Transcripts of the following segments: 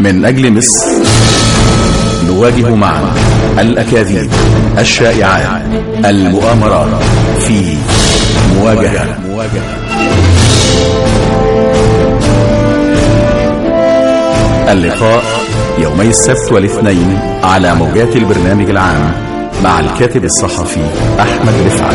من أجل مصر نواجه معا الأكاذيب الشائعات المؤامرات في مواجهة اللقاء يومي السبت والاثنين على موجات البرنامج العام مع الكاتب الصحفي أحمد رفعت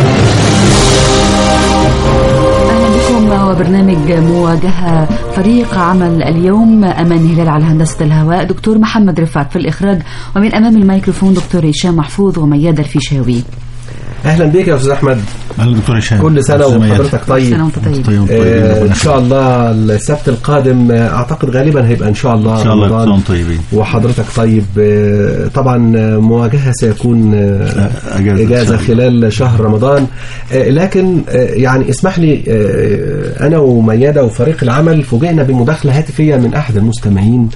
أهلا بكم وبرنامج مواجهة فريق عمل اليوم أمان هلال على هندسة الهواء دكتور محمد رفعت في الإخراج ومن أمام الميكروفون دكتور هشام محفوظ وميادة الفيشاوي اهلا بيك يا استاذ احمد اهلا دكتور هشام كل سنه وحضرتك كل سنة طيب وأنت طيب طيب آه طيب ان شاء الله السبت القادم آه، اعتقد غالبا هيبقى ان شاء الله ان شاء الله رمضان. كلهم طيبين وحضرتك طيب آه، طبعا آه، مواجهه سيكون آه، أجازة إن اجازه شاء الله. خلال شهر رمضان آه، لكن آه، يعني اسمح لي آه، انا ومياده وفريق العمل فوجئنا بمداخله هاتفيه من احد المستمعين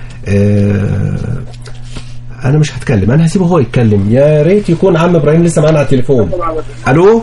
آه، انا مش هتكلم انا هسيبه هو يتكلم يا ريت يكون عم ابراهيم لسه معانا على التليفون الو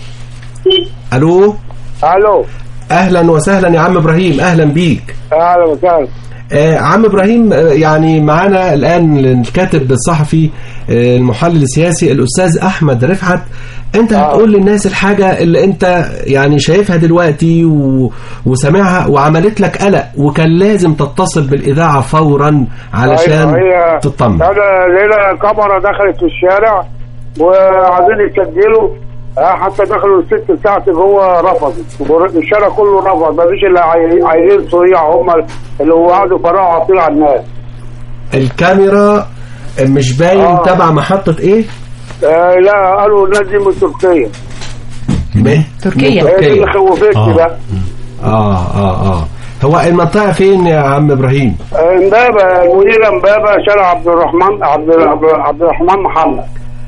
الو الو اهلا وسهلا يا عم ابراهيم اهلا بيك اهلا وسهلا آه عم ابراهيم آه يعني معانا الان الكاتب الصحفي آه المحلل السياسي الاستاذ احمد رفعت انت هتقول للناس الحاجه اللي انت يعني شايفها دلوقتي و... وسامعها وعملت لك قلق وكان لازم تتصل بالاذاعه فورا علشان أيوة، هي تطمن انا لقينا كاميرا دخلت في الشارع وعايزين يسجلوا آه، حتى دخلوا الست بتاعتي جوه رفضت الشارع كله رفض ما فيش الا عي- عيلين صريع هم اللي هو قعدوا فرقوا عطيل على الناس الكاميرا مش باين آه. تبع محطه ايه آه لا قالوا الناس دي من تركيا من ايه؟ تركيا هي دي أوكي. اللي خوفتني آه. بقى اه اه اه هو المنطقه فين يا عم ابراهيم آه، امبابه المدير امبابه شارع عبد الرحمن عبد عبد- عبد الرحمن محمد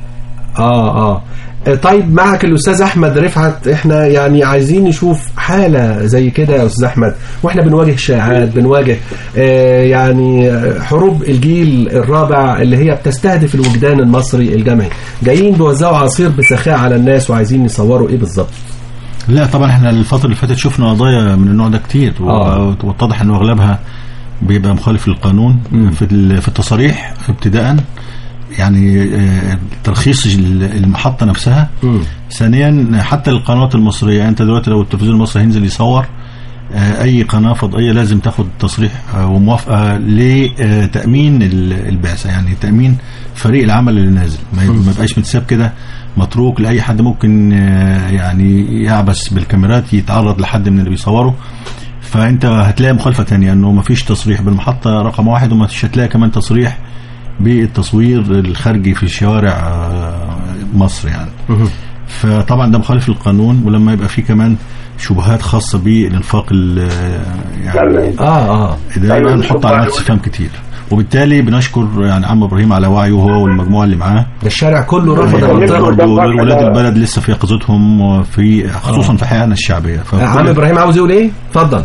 اه اه طيب معك الاستاذ احمد رفعت احنا يعني عايزين نشوف حاله زي كده يا استاذ احمد واحنا بنواجه شائعات بنواجه آه يعني حروب الجيل الرابع اللي هي بتستهدف الوجدان المصري الجمعي جايين بيوزعوا عصير بسخاء على الناس وعايزين يصوروا ايه بالظبط لا طبعا احنا الفترة اللي فاتت شفنا قضايا من النوع ده كتير و- آه. واتضح انه اغلبها بيبقى مخالف للقانون مم. في ال- في التصاريح ابتداء يعني آه، ترخيص ال- المحطة نفسها مم. ثانيا حتى القنوات المصرية يعني انت دلوقتي لو التلفزيون المصري هينزل يصور آه، اي قناة فضائية لازم تاخد تصريح آه، وموافقة لتأمين ال- البعثة يعني تأمين فريق العمل اللي نازل ما يب- ما يبقاش متساب كده متروك لأي حد ممكن آه، يعني يعبس بالكاميرات يتعرض لحد من اللي بيصوره فانت هتلاقي مخالفة تانية انه ما فيش تصريح بالمحطة رقم واحد ومش هتلاقي كمان تصريح بالتصوير الخارجي في شوارع آه، مصر يعني فطبعا ده مخالف للقانون ولما يبقى فيه كمان شبهات خاصة بالانفاق ال- يعني اه اه ده يبقى نحط علامات استفهام كتير وبالتالي بنشكر يعني عم ابراهيم على وعيه هو والمجموعه اللي معاه ده الشارع كله رفض يعني المنطقه برضه ولاد البلد لسه في يقظتهم وفي خصوصا في حياتنا الشعبيه آه، عم فكل- ابراهيم عاوز يقول ايه اتفضل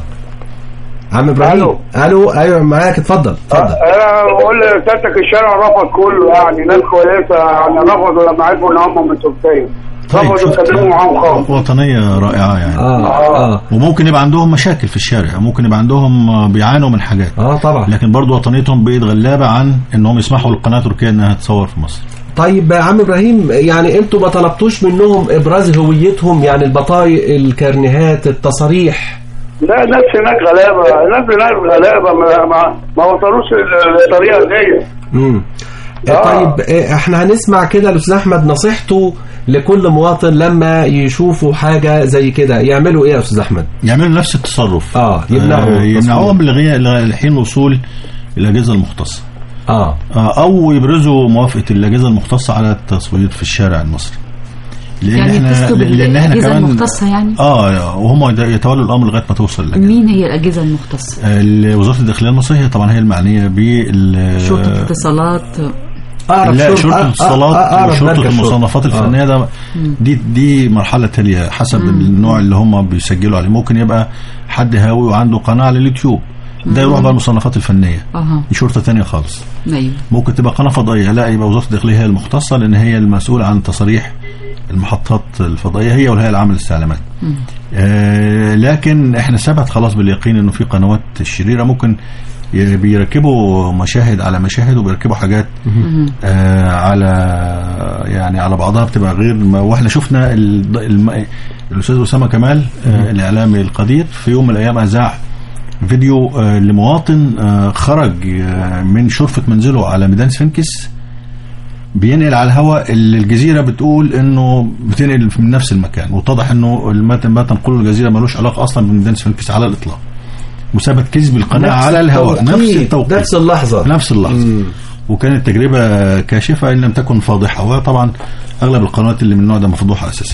عم ابراهيم ألو. الو ايوه معاك اتفضل اتفضل انا بقول لسيادتك الشارع رفض كله يعني ناس كويسه يعني رفضوا لما عرفوا ان هم من تركيا طيب رفضوا شفت يتكلموا معاهم خالص وطنيه رائعه يعني اه اه وممكن يبقى عندهم مشاكل في الشارع ممكن يبقى عندهم آه، بيعانوا من حاجات اه طبعا لكن برضو وطنيتهم بقت غلابه عن انهم يسمحوا للقناه التركيه انها تصور في مصر طيب يا عم ابراهيم يعني انتوا ما طلبتوش منهم ابراز هويتهم يعني البطايق الكارنيهات التصاريح لا ناس هناك غلابه ناس هناك غلابه ما, ما, ما وصلوش للطريقه دي امم آه. طيب آه، احنا هنسمع كده الاستاذ احمد نصيحته لكل مواطن لما يشوفوا حاجه زي كده يعملوا ايه يا استاذ احمد يعملوا نفس التصرف اه يمنعوا آه يمنعوهم التصوير. لغايه لحين وصول الاجهزه المختصه اه آه، او يبرزوا موافقه الاجهزه المختصه على التصوير في الشارع المصري لان يعني احنا يتصلوا لان احنا بالأجهزة كمان المختصة يعني اه وهم يد- يتولوا الامر لغايه ما توصل الاجهزه مين هي الأجهزة المختصة آه، وزاره الداخليه المصريه طبعا هي المعنيه بال شرطة اتصالات اعرف لا شرط- شرطه آه، آه، آه، الاتصالات أعرف وشرطه مركز المصنفات شرطة. الفنيه ده دي دي مرحله تاليه حسب النوع اللي هم بيسجلوا عليه ممكن يبقى حد هاوي وعنده قناه على اليوتيوب ده يروح بقى المصنفات الفنيه اها دي شرطه تانية خالص ايوه ممكن تبقى قناه فضائيه لا يبقى وزاره الداخليه هي المختصه لان هي المسؤوله عن تصاريح المحطات الفضائيه هي والهيئه العامه للاستعلامات آه لكن احنا ثبت خلاص باليقين انه في قنوات شريره ممكن ي- بيركبوا مشاهد على مشاهد وبيركبوا حاجات آه على يعني على بعضها بتبقى غير ما واحنا شفنا ال- الم- الاستاذ اسامه كمال آه الاعلامي القدير في يوم من الايام اذاع فيديو آه لمواطن آه خرج آه من شرفه منزله على ميدان سفنكس بينقل على الهواء اللي الجزيره بتقول انه بتنقل من نفس المكان واتضح انه المتن ما تنقله الجزيره ملوش علاقه اصلا بميدان سفنكس على الاطلاق وثبت كذب القناه نفس على الهواء نفس التوقيت، التوقيت نفس اللحظة نفس اللحظه مم. وكانت تجربه كاشفه ان لم تكن فاضحه وطبعا اغلب القنوات اللي من النوع ده مفضوحه اساسا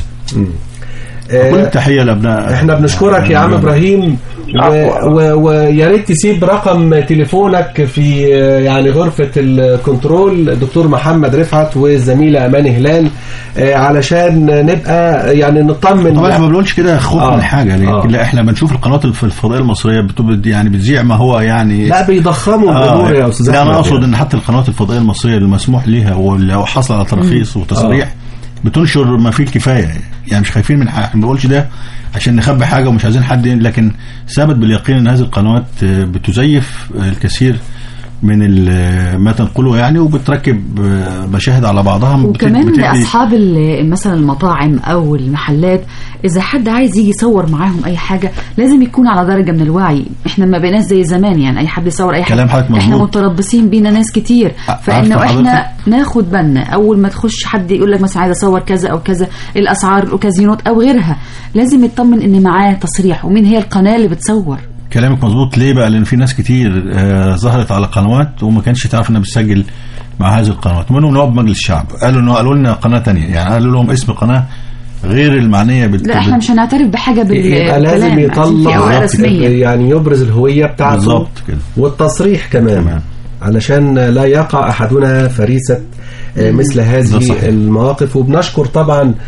كل آه، التحيه لابناء احنا بنشكرك يا عم ابراهيم عفوا. ويا و... ويا ريت تسيب رقم تليفونك في آه، يعني غرفة الكنترول الدكتور محمد رفعت والزميلة أمان هلال آه، علشان نبقى يعني نطمن طبعا احنا ما بنقولش كده خوف آه. من حاجه لكن آه. لا احنا بنشوف القنوات الف- الفضائيه المصريه بتب- يعني بتذيع ما هو يعني لا بيضخموا الامور يا استاذ لا انا أحمد اقصد يعني. ان حتى القنوات الفضائيه المصريه المسموح ليها واللي حصل على تراخيص وتصريح بتنشر ما فيه الكفايه يعني مش خايفين من حاجه احنا ما بنقولش ده عشان نخبي حاجه ومش عايزين حد لكن ثابت باليقين ان هذه القنوات آه، بتزيف آه، الكثير من ال- ما تنقله يعني وبتركب آه، مشاهد على بعضها بت- وكمان بتدي- لاصحاب ال- مثلا المطاعم او المحلات اذا حد عايز يجي يصور معاهم اي حاجه لازم يكون على درجه من الوعي احنا ما بقيناش زي زمان يعني اي حد يصور اي حاجه كلام حضرتك احنا مظبوط. متربصين بينا ناس كتير عارفة فانه احنا حضرتك؟ ناخد بالنا اول ما تخش حد يقول لك مثلا عايز اصور كذا او كذا الاسعار الاوكازيونات او غيرها لازم يطمن ان معاه تصريح ومين هي القناه اللي بتصور كلامك مظبوط ليه بقى لان في ناس كتير آه ظهرت على قنوات وما كانش تعرف انها بتسجل مع هذه القنوات ومنهم نواب مجلس الشعب قالوا انه قالوا لنا قناه تانية يعني قالوا لهم اسم قناه غير المعنيه بال لا احنا مش هنعترف بحاجه بال يبقى لازم بالكلام، عشان في اوراق يطلع رسميه يعني يبرز الهوية بتاعته بالظبط كده والتصريح كمان كمان. علشان لا يقع أحدنا فريسة آه، مثل ده هذه صحيح. المواقف وبنشكر طبعا ال-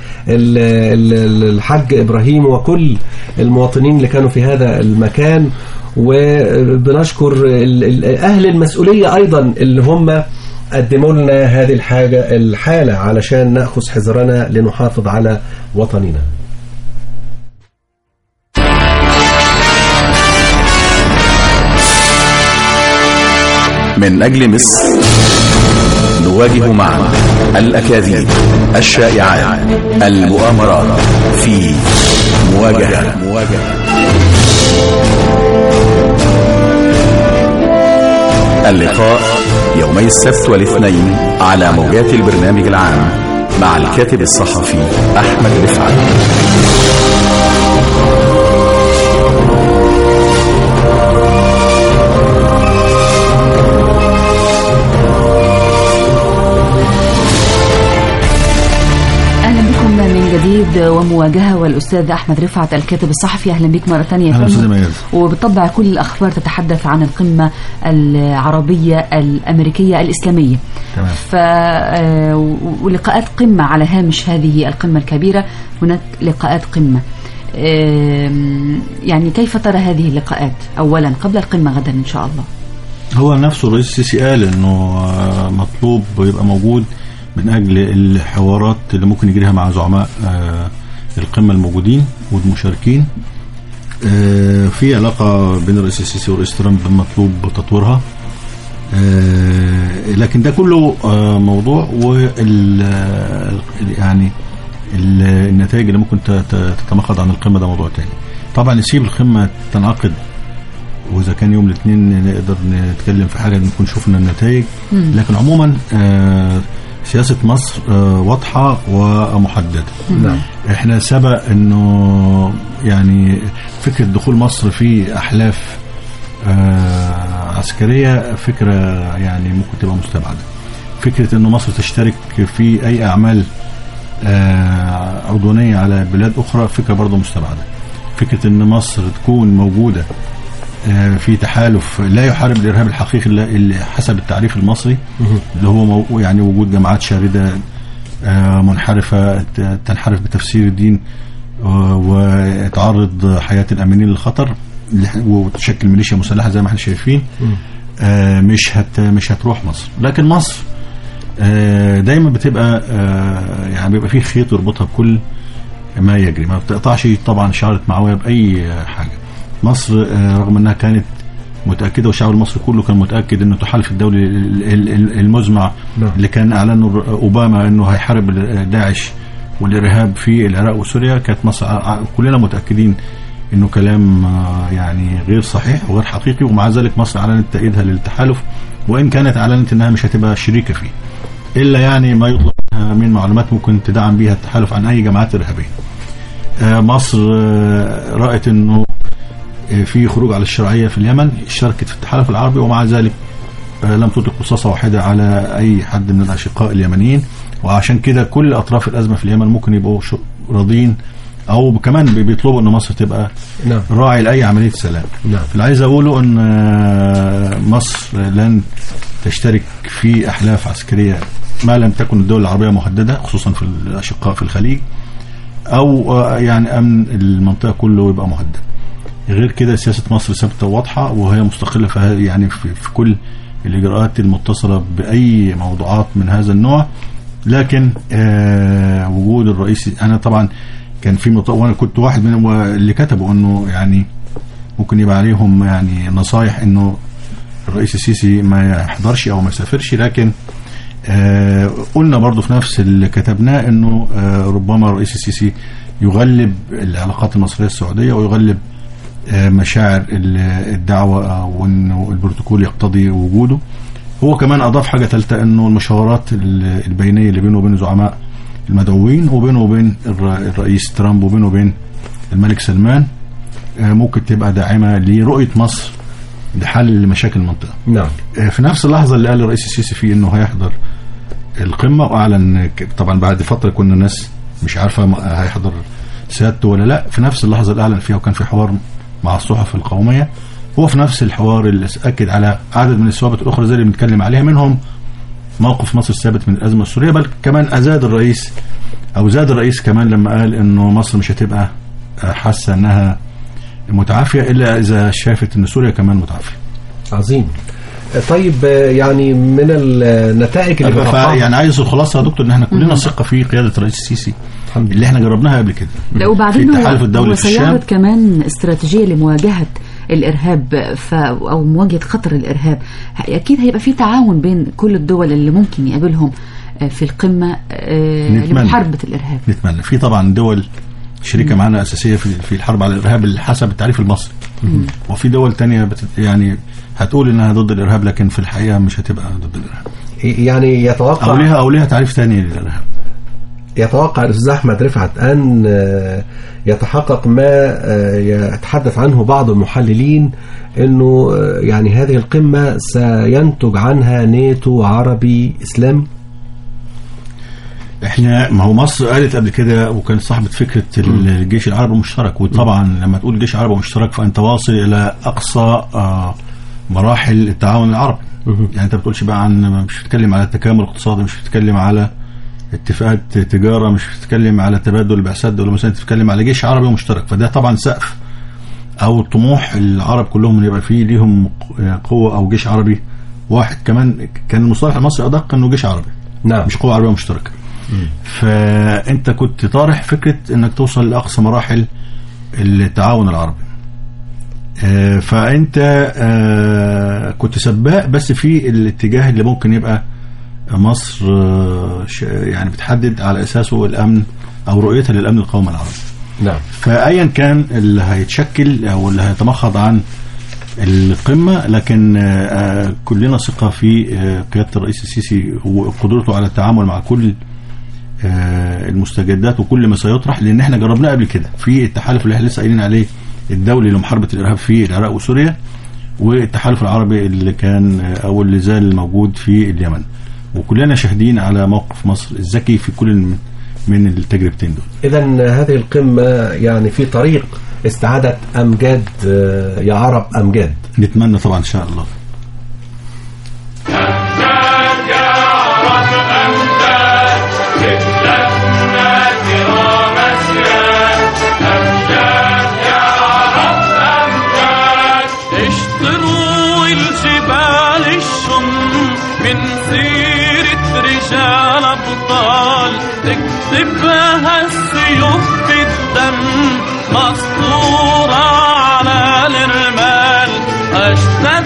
ال- الحاج إبراهيم وكل المواطنين اللي كانوا في هذا المكان وبنشكر ال- ال- أهل المسؤولية أيضا اللي هم قدموا لنا هذه الحاجة الحالة علشان نأخذ حذرنا لنحافظ على وطننا من أجل مصر نواجه معا الأكاذيب الشائعات المؤامرات في مواجهة مواجهة اللقاء يومي السبت والاثنين على موجات البرنامج العام مع الكاتب الصحفي أحمد رفعت اهلا بكم من جديد ومواجهه والاستاذ احمد رفعت الكاتب الصحفي اهلا بك مره ثانيه أهلا أستاذ ميادة. وبالطبع كل الاخبار تتحدث عن القمه العربيه الامريكيه الاسلاميه تمام. ف آه، و- ولقاءات قمه على هامش هذه القمه الكبيره هناك لقاءات قمه آم، يعني كيف ترى هذه اللقاءات اولا قبل القمه غدا ان شاء الله هو نفسه الرئيس السيسي قال انه آه، مطلوب يبقى موجود من اجل الحوارات اللي ممكن يجريها مع زعماء آه، القمه الموجودين والمشاركين آه، في علاقه بين الرئيس السيسي والرئيس ترامب مطلوب تطويرها آه، لكن ده كله آه، موضوع وال آه، يعني ال- النتائج اللي ممكن ت- ت- تتمخض عن القمه ده موضوع تاني طبعا نسيب القمه تنعقد واذا كان يوم الاثنين نقدر نتكلم في حاجه نكون شفنا النتائج لكن عموما آه، سياسه مصر آه، واضحه ومحدده نعم احنا سبق انه يعني فكره دخول مصر في احلاف آه، عسكريه فكره يعني ممكن تبقى مستبعده فكره انه مصر تشترك في اي اعمال آه، عدوانيه على بلاد اخرى فكره برضه مستبعده فكره ان مصر تكون موجوده آه، في تحالف لا يحارب الارهاب الحقيقي اللي اللي حسب التعريف المصري اللي هو مو- يعني وجود جماعات شارده آه، منحرفه ت- تنحرف بتفسير الدين آه، وتعرض حياه الامنين للخطر اللي- وتشكل ميليشيا مسلحه زي ما احنا شايفين آه، مش هت مش هتروح مصر لكن مصر آه، دايما بتبقى آه، يعني بيبقى في خيط يربطها بكل ما يجري ما بتقطعش طبعا شعرة معوية بأي حاجة مصر آه، رغم أنها كانت متاكده والشعب المصري كله كان متاكد انه التحالف الدولي ال- ال- ال- المزمع نعم. اللي كان اعلنه الر- اوباما انه هيحارب ال- داعش والارهاب في العراق وسوريا كانت مصر ع- كلنا متاكدين انه كلام آه، يعني غير صحيح وغير حقيقي ومع ذلك مصر اعلنت تأييدها للتحالف وان كانت اعلنت انها مش هتبقى شريكه فيه الا يعني ما يطلب منها من معلومات ممكن تدعم بيها التحالف عن اي جماعات ارهابيه. آه، مصر آه، رأت انه آه، في خروج على الشرعيه في اليمن اشتركت في التحالف العربي ومع ذلك آه، لم تطلق رصاصه واحده على اي حد من الاشقاء اليمنيين وعشان كده كل اطراف الازمه في اليمن ممكن يبقوا شو- راضيين او كمان بي- بيطلبوا ان مصر تبقى نعم راعي لاي عمليه سلام. نعم اللي عايز اقوله ان آه، مصر لن تشترك في احلاف عسكريه ما لم تكن الدول العربيه مهدده خصوصا في الاشقاء في الخليج او آه، يعني امن المنطقه كله يبقى مهدد. غير كده سياسه مصر ثابته وواضحه وهي مستقله في ه- يعني في, في كل الاجراءات المتصله باي موضوعات من هذا النوع لكن آه وجود الرئيس انا طبعا كان في مط... وانا كنت واحد من اللي كتبوا انه يعني ممكن يبقى عليهم يعني نصايح انه الرئيس السيسي ما يحضرش او ما يسافرش لكن آه قلنا برضو في نفس اللي كتبناه انه آه ربما الرئيس السيسي يغلب العلاقات المصريه السعوديه ويغلب آه مشاعر ال- الدعوه وانه البروتوكول يقتضي وجوده هو كمان اضاف حاجه ثالثه انه المشاورات ال- البينيه اللي بينه وبين زعماء المدعوين وبينه وبين الر- الرئيس ترامب وبينه وبين الملك سلمان آه، ممكن تبقى داعمه لرؤيه مصر لحل مشاكل المنطقه. نعم آه، في نفس اللحظه اللي قال الرئيس السيسي فيه انه هيحضر القمه واعلن ك- طبعا بعد فتره كنا الناس مش عارفه م- هيحضر سيادته ولا لا في نفس اللحظه اللي اعلن فيها وكان في حوار مع الصحف القوميه هو في نفس الحوار اللي اكد على عدد من الثوابت الاخرى زي اللي بنتكلم عليها منهم موقف مصر الثابت من الازمه السوريه بل كمان ازاد الرئيس او زاد الرئيس كمان لما قال انه مصر مش هتبقى آه، حاسه انها متعافيه الا اذا شافت ان سوريا كمان متعافيه عظيم طيب آه، يعني من النتائج اللي بنتوقعها- يعني عايز الخلاصه يا دكتور ان احنا كلنا ثقه في قياده الرئيس السيسي الحمد لله اللي احنا جربناها قبل كده لا وبعدين في هو- التحالف الدولي هو في الشام سيعرض كمان استراتيجية لمواجهة الإرهاب ف أو مواجهة خطر الإرهاب أكيد هيبقى في تعاون بين كل الدول اللي ممكن يقابلهم آه، في القمة آه، نتمنى. لمحاربة الإرهاب نتمنى في طبعا دول شريكه معانا اساسيه في في الحرب على الارهاب اللي حسب التعريف المصري وفي دول تانية بت يعني هتقول انها ضد الارهاب لكن في الحقيقه مش هتبقى ضد الارهاب يعني يتوقع او ليها او ليها تعريف تاني للارهاب يتوقع الاستاذ احمد رفعت ان آه، يتحقق ما آه، يتحدث عنه بعض المحللين انه آه، يعني هذه القمه سينتج عنها ناتو عربي اسلامي احنا ما هو مصر قالت قبل كده وكانت صاحبه فكره الجيش العربي المشترك وطبعا لما تقول جيش عربي مشترك فانت واصل الى اقصى آه، مراحل التعاون العربي يعني انت ما بتقولش بقى عن مش بتتكلم على التكامل الاقتصادي مش بتتكلم على اتفاقات تجاره مش بتتكلم على تبادل البعثات دول مثلا بتتكلم على جيش عربي مشترك فده طبعا سقف او طموح العرب كلهم ان يبقى فيه ليهم قوه او جيش عربي واحد كمان كان المصطلح المصري ادق انه جيش عربي نعم مش قوة عربية مشتركة فأنت كنت طارح فكرة أنك توصل لأقصى مراحل التعاون العربي آه، فأنت آه، كنت سباق بس في الاتجاه اللي ممكن يبقى مصر آه، ش- يعني بتحدد على أساسه الأمن أو رؤيتها للأمن القومي العربي نعم فايا كان اللي هيتشكل او اللي هيتمخض عن القمه لكن آه، آه، كلنا ثقه في آه، قياده الرئيس السيسي وقدرته على التعامل مع كل آه، المستجدات وكل ما سيطرح لان احنا جربناه قبل كده في التحالف اللي احنا لسه قايلين عليه الدولي لمحاربه الارهاب في العراق وسوريا والتحالف العربي اللي كان آه، او اللي زال موجود في اليمن وكلنا شاهدين على موقف مصر الذكي في كل من- من التجربتين دول اذا هذه القمه يعني في طريق استعاده امجاد آه، يا عرب امجاد نتمنى طبعا ان شاء الله اشطروا الجبال الشم من سيرة رجال أبطال تكتبها السيوف بالدم مسطورة على الرمال أشتاق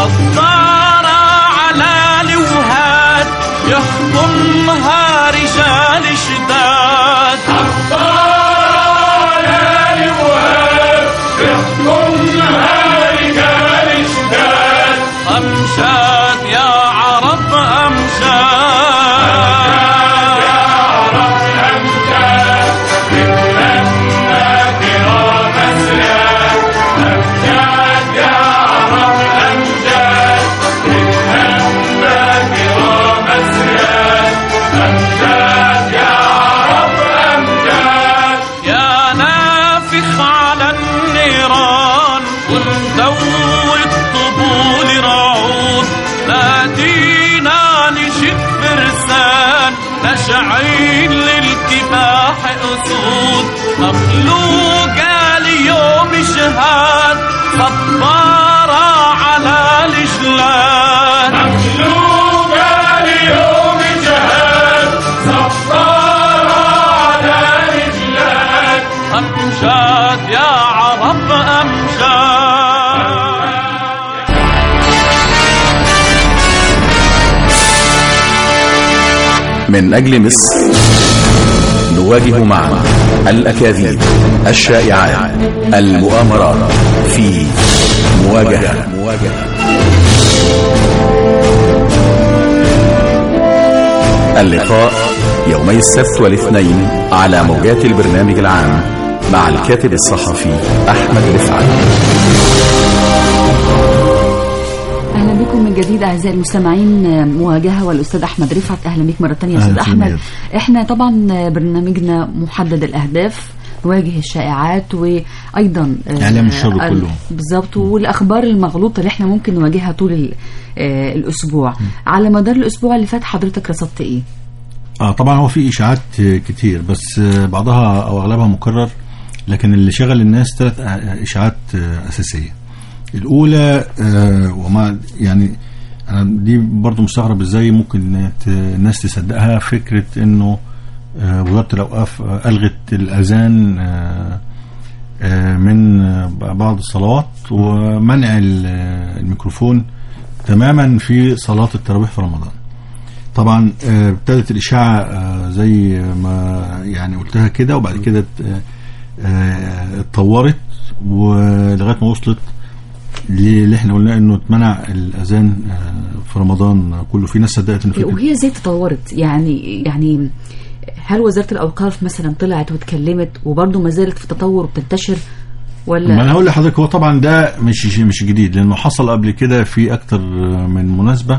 حضارة على لوهات يحكمها رجال شداد حضارة على لوهات يحكمها رجال شداد أمجاد يا عرب أمجاد يا نافخ على النيران ومدوي الطبول رعود نادينا نجيب فرسان نشعين للكفاح أسود مخلوقة اليوم شهاد صبارة على الجلاد مخلوقة اليوم جهاد صبارة على الجلاد أمجاد يا عرب أمجاد من أجل مصر نواجه معا الأكاذيب الشائعات المؤامرات في مواجهة اللقاء يومي السبت والاثنين على موجات البرنامج العام مع الكاتب الصحفي أحمد رفعت اهلا بكم من جديد اعزائي المستمعين مواجهه والاستاذ احمد رفعت اهلا بك مره ثانيه يا استاذ أهلا احمد فيك. احنا طبعا برنامجنا محدد الاهداف نواجه الشائعات وايضا آه، إعلام الشر ال- كله. بالظبط والاخبار المغلوطه اللي احنا ممكن نواجهها طول ال- آه، الاسبوع على مدار الاسبوع اللي فات حضرتك رصدت ايه اه طبعا هو في اشاعات آه، كتير بس آه، بعضها او اغلبها مكرر لكن اللي شغل الناس ثلاث اشاعات آه، اساسيه الاولى آه، وما يعني انا دي برضو مستغرب ازاي ممكن ت- الناس تصدقها فكره انه آه، وزاره الاوقاف آه، الغت الاذان آه، آه، من آه، بعض الصلوات ومنع ال- آه، الميكروفون تماما في صلاه التراويح في رمضان طبعا آه، ابتدت الاشاعه آه، زي ما يعني قلتها كده وبعد كده ات- آه، اتطورت ولغايه ما وصلت اللي احنا قلنا انه اتمنع الاذان آه، في رمضان كله في ناس صدقت انه فكره وهي ازاي تطورت يعني يعني هل وزاره الاوقاف مثلا طلعت واتكلمت وبرضه ما زالت في تطور وبتنتشر ما ولا انا هقول لحضرتك هو طبعا ده مش مش جديد لانه حصل قبل كده في اكتر من مناسبه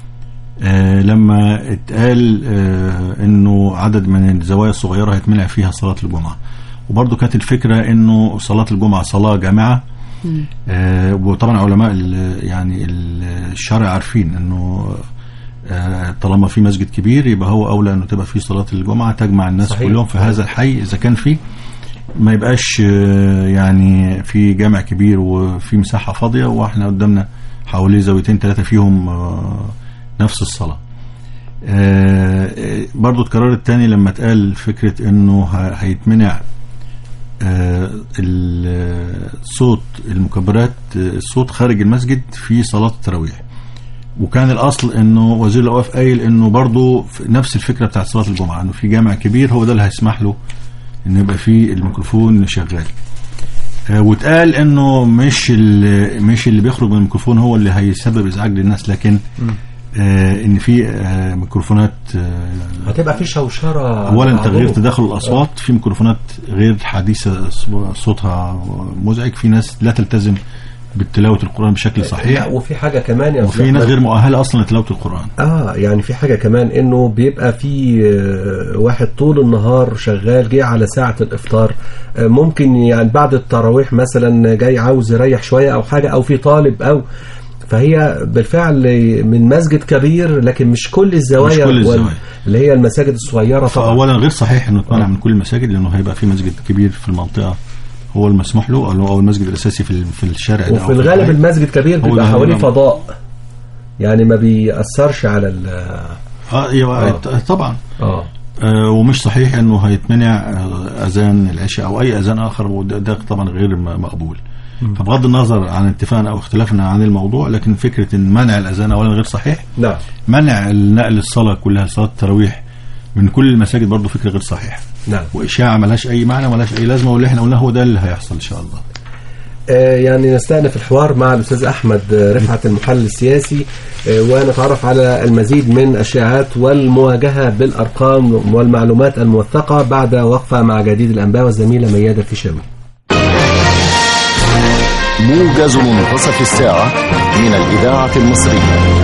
آه لما اتقال آه انه عدد من الزوايا الصغيره هيتمنع فيها صلاه الجمعه وبرضه كانت الفكره انه صلاه الجمعه صلاه جامعه آه وطبعا علماء ال- يعني ال- الشرع عارفين انه آه طالما في مسجد كبير يبقى هو اولى انه تبقى فيه صلاه الجمعه تجمع الناس صحيح. كلهم في هذا الحي اذا كان فيه ما يبقاش آه، يعني في جامع كبير وفي مساحة فاضية واحنا قدامنا حوالي زاويتين ثلاثة فيهم آه، نفس الصلاة آه، آه، برضو اتكررت تاني لما اتقال فكرة انه ه- هيتمنع آه، ال- صوت المكبرات آه، الصوت خارج المسجد في صلاة التراويح وكان الاصل انه وزير الاوقاف قايل انه برضه نفس الفكره بتاعت صلاه الجمعه انه في جامع كبير هو ده اللي هيسمح له ان يبقى فيه الميكروفون شغال آه، واتقال انه مش اللي مش اللي بيخرج من الميكروفون هو اللي هيسبب ازعاج للناس لكن آه ان في آه ميكروفونات آه هتبقى في شوشره اولا بعضهم. تغيير تداخل الاصوات في ميكروفونات غير حديثه صوتها مزعج في ناس لا تلتزم بتلاوه القران بشكل لا صحيح وفي حاجه كمان يا وفي أستاذ ناس أحمد. غير مؤهله اصلا لتلاوه القران اه يعني في حاجه كمان انه بيبقى في آه، واحد طول النهار شغال جه على ساعه الافطار آه، ممكن يعني بعد التراويح مثلا جاي عاوز يريح شويه او حاجه او في طالب او فهي بالفعل من مسجد كبير لكن مش كل الزوايا مش كل وال- الزوايا. اللي هي المساجد الصغيره طبعا فاولا غير صحيح انه يتمنع من كل المساجد لانه هيبقى في مسجد كبير في المنطقه هو المسموح له او أو المسجد الاساسي في ال- في الشارع ده أو وفي الغالب الحي. المسجد كبير هو بيبقى ده حواليه هيبقى- فضاء يعني ما بيأثرش على ال اه ايوه آه. طبعا اه آه ومش صحيح انه هيتمنع آه اذان العشاء او اي اذان اخر وده ده طبعا غير م- مقبول فبغض النظر عن اتفاقنا او اختلافنا عن الموضوع لكن فكره ان منع الاذان اولا غير صحيح نعم منع نقل الصلاه كلها صلاه التراويح من كل المساجد برضه فكره غير صحيحه نعم واشاعه ملهاش اي معنى ملهاش اي لازمه واللي احنا قلناه هو ده اللي هيحصل ان شاء الله آه، يعني نستأنف الحوار مع الأستاذ أحمد آه، رفعت المحلل السياسي آه، ونتعرف على المزيد من الشائعات والمواجهة بالأرقام والمعلومات الموثقة بعد وقفة مع جديد الأنباء والزميلة ميادة الفيشاوي موجز منتصف الساعة من الإذاعة المصرية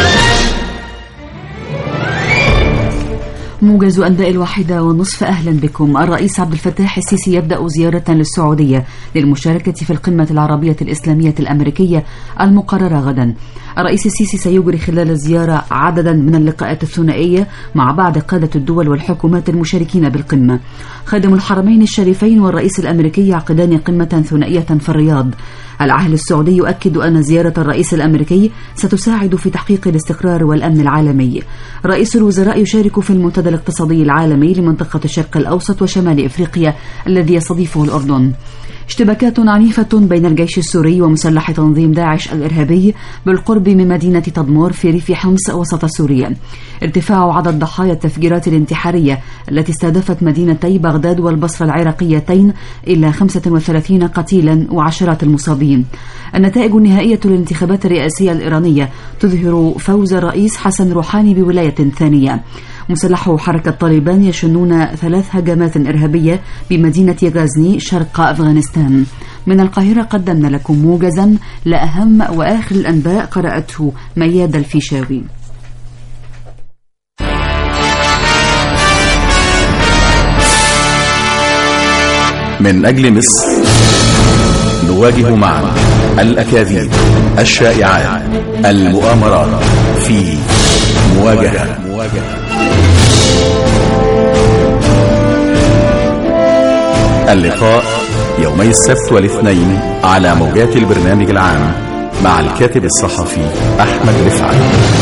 موجز أنباء الواحدة والنصف أهلا بكم الرئيس عبد الفتاح السيسي يبدأ زيارة للسعودية للمشاركة في القمة العربية الإسلامية الأمريكية المقررة غدا الرئيس السيسي سيجري خلال الزيارة عددا من اللقاءات الثنائية مع بعض قادة الدول والحكومات المشاركين بالقمة خادم الحرمين الشريفين والرئيس الأمريكي يعقدان قمة ثنائية في الرياض العاهل السعودي يؤكد أن زيارة الرئيس الأمريكي ستساعد في تحقيق الاستقرار والأمن العالمي رئيس الوزراء يشارك في المنتدى الاقتصادي العالمي لمنطقة الشرق الأوسط وشمال إفريقيا الذي يستضيفه الأردن اشتباكات عنيفة بين الجيش السوري ومسلح تنظيم داعش الإرهابي بالقرب من مدينة تدمور في ريف حمص وسط سوريا ارتفاع عدد ضحايا التفجيرات الانتحارية التي استهدفت مدينتي بغداد والبصرة العراقيتين إلى 35 قتيلا وعشرات المصابين النتائج النهائية للانتخابات الرئاسية الإيرانية تظهر فوز الرئيس حسن روحاني بولاية ثانية مسلحو حركة طالبان يشنون ثلاث هجمات إرهابية بمدينة غازني شرق أفغانستان من القاهرة قدمنا لكم موجزا لأهم وآخر الأنباء قرأته مياد الفيشاوي من أجل مصر نواجه معا الأكاذيب الشائعات المؤامرات في مواجهة اللقاء يومي السبت والاثنين على موجات البرنامج العام مع الكاتب الصحفي أحمد رفعت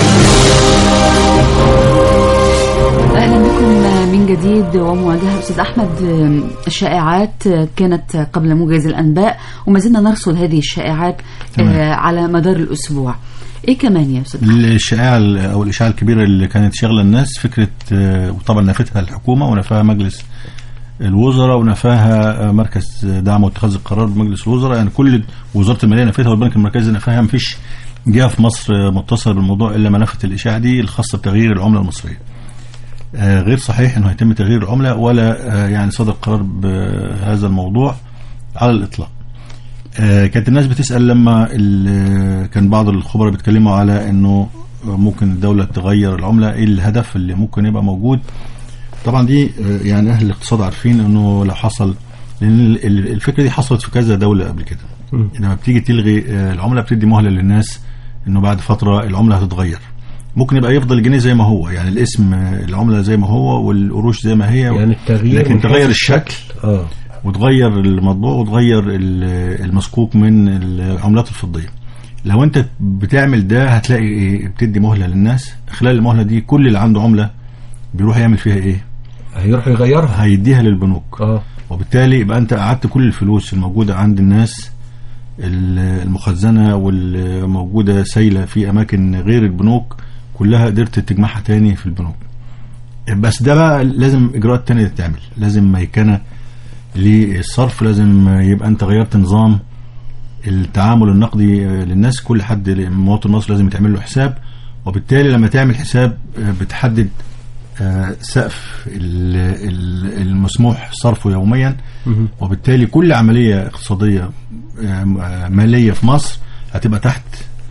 أهلا بكم من جديد ومواجهة أستاذ أحمد الشائعات كانت قبل موجز الأنباء وما زلنا نرصد هذه الشائعات تمام. على مدار الأسبوع إيه كمان يا أستاذ الشائعه او الاشاعه الكبيره اللي كانت شاغله الناس فكره آه، وطبعا نفتها الحكومه ونفاها مجلس الوزراء ونفاها آه، مركز دعم واتخاذ القرار بمجلس الوزراء يعني كل وزاره الماليه نفتها والبنك المركزي نفاها مفيش جهه في مصر آه، متصله بالموضوع الا ما نفت الاشاعه دي الخاصه بتغيير العمله المصريه. آه، غير صحيح انه هيتم تغيير العمله ولا آه، يعني صدر قرار بهذا الموضوع على الاطلاق. آه، كانت الناس بتسال لما ال- كان بعض الخبراء بيتكلموا على انه ممكن الدوله تغير العمله ايه الهدف اللي ممكن يبقى موجود طبعا دي آه، يعني اهل الاقتصاد عارفين انه لو حصل لان ال- ال- الفكره دي حصلت في كذا دوله قبل كده لما بتيجي تلغي آه، العمله بتدي مهله للناس انه بعد فتره العمله هتتغير ممكن يبقى يفضل الجنيه زي ما هو يعني الاسم آه، العمله زي ما هو والقروش زي ما هي يعني التغيير لكن من تغير حيث الشكل اه وتغير المطبوع وتغير ال- المسكوك من العملات الفضيه لو انت بتعمل ده هتلاقي ايه بتدي مهله للناس خلال المهله دي كل اللي عنده عمله بيروح يعمل فيها ايه هيروح يغيرها هيديها للبنوك اه وبالتالي يبقى انت قعدت كل الفلوس الموجوده عند الناس ال- المخزنه والموجوده سايله في اماكن غير البنوك كلها قدرت تجمعها تاني في البنوك بس ده بقى لازم اجراءات تانية تتعمل لازم ميكنه للصرف لازم يبقى انت غيرت نظام التعامل النقدي للناس كل حد مواطن مصر لازم يتعمل له حساب وبالتالي لما تعمل حساب بتحدد آه، سقف ال- ال- المسموح صرفه يوميا وبالتالي كل عملية اقتصادية آه، مالية في مصر هتبقى تحت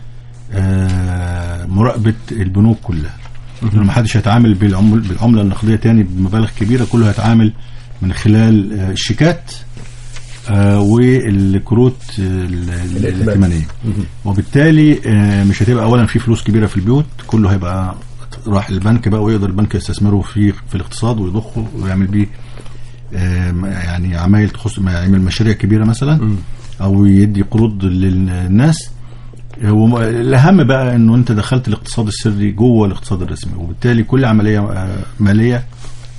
آه، مراقبة البنوك كلها لأنه ما حدش هيتعامل بالعمل بالعملة النقدية تاني بمبالغ كبيرة كله هيتعامل من خلال آه، الشيكات آه، والكروت آه، ال- ال- الائتمان. الائتمانية وبالتالي آه، مش هتبقى اولا في فلوس كبيره في البيوت كله هيبقى راح البنك بقى ويقدر البنك يستثمره في في الاقتصاد ويضخه ويعمل بيه آه، يعني عمايل تخص ما يعمل مشاريع كبيره مثلا او يدي قروض للناس آه، وم- الاهم بقى انه انت دخلت الاقتصاد السري جوه الاقتصاد الرسمي وبالتالي كل عمليه آه، ماليه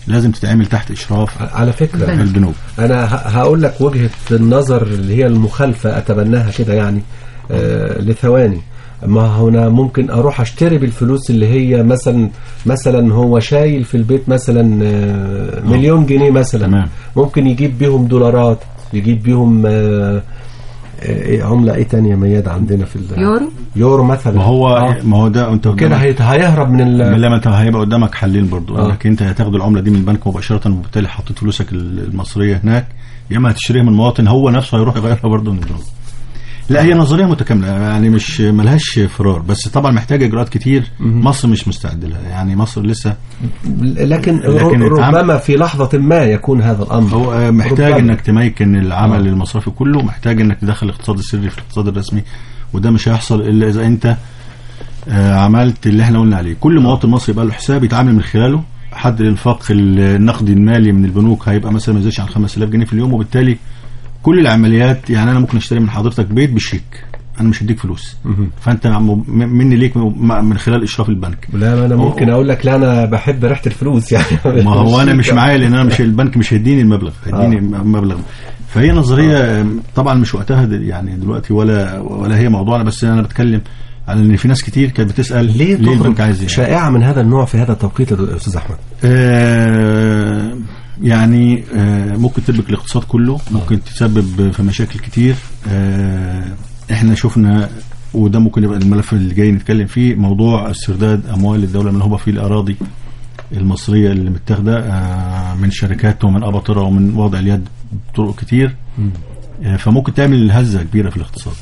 لازم تتعمل تحت اشراف على فكره البنوك انا ه- هقول لك وجهه النظر اللي هي المخالفه اتبناها كده يعني آه لثواني ما هنا ممكن اروح اشتري بالفلوس اللي هي مثلا مثلا هو شايل في البيت مثلا آه مليون جنيه مثلا تمام. ممكن يجيب بيهم دولارات يجيب بيهم آه آه، إيه عمله ايه تانية مياد عندنا في ال- يورو يورو مثلا ما هو آه. ما هو ده انت كده قدامك- هيت- هيهرب من ال لما انت هيبقى قدامك حلين برضو آه. انك انت هتاخد العمله دي من البنك مباشره وبالتالي حطيت فلوسك ال- المصريه هناك يا اما هتشتريها من مواطن هو نفسه هيروح يغيرها برضو من البنوك لا هي نظريه متكامله يعني مش ملهاش فرار بس طبعا محتاجه اجراءات كتير مصر مش مستعده لها يعني مصر لسه لكن, لكن ربما في لحظه ما يكون هذا الامر هو آه، محتاج ربما. انك تميكن العمل آه. المصرفي كله محتاج انك تدخل الاقتصاد السري في الاقتصاد الرسمي وده مش هيحصل الا اذا انت آه، عملت اللي احنا قلنا عليه كل مواطن مصري يبقى له حساب يتعامل من خلاله حد الانفاق النقدي المالي من البنوك هيبقى مثلا ما يزيدش عن 5000 جنيه في اليوم وبالتالي كل العمليات يعني انا ممكن اشتري من حضرتك بيت بالشيك انا مش هديك فلوس فانت م- مني ليك م- من خلال اشراف البنك لا انا ممكن اقول لك لا انا بحب ريحه الفلوس يعني ما هو انا مش معايا لان انا مش البنك مش هيديني المبلغ هيديني مبلغ فهي نظريه طبعا مش وقتها د- يعني دلوقتي ولا ولا هي موضوعنا بس انا بتكلم على ان في ناس كتير كانت بتسال ليه, ليه البنك عايز تخرج ايه شائعه من هذا النوع في هذا التوقيت يا استاذ احمد آه يعني آه ممكن تربك الاقتصاد كله ممكن تسبب في مشاكل كتير آه احنا شفنا وده ممكن يبقى الملف اللي جاي نتكلم فيه موضوع استرداد اموال الدوله من هو في الاراضي المصريه اللي متاخده آه من شركات ومن اباطره ومن وضع اليد بطرق كتير آه فممكن تعمل هزه كبيره في الاقتصاد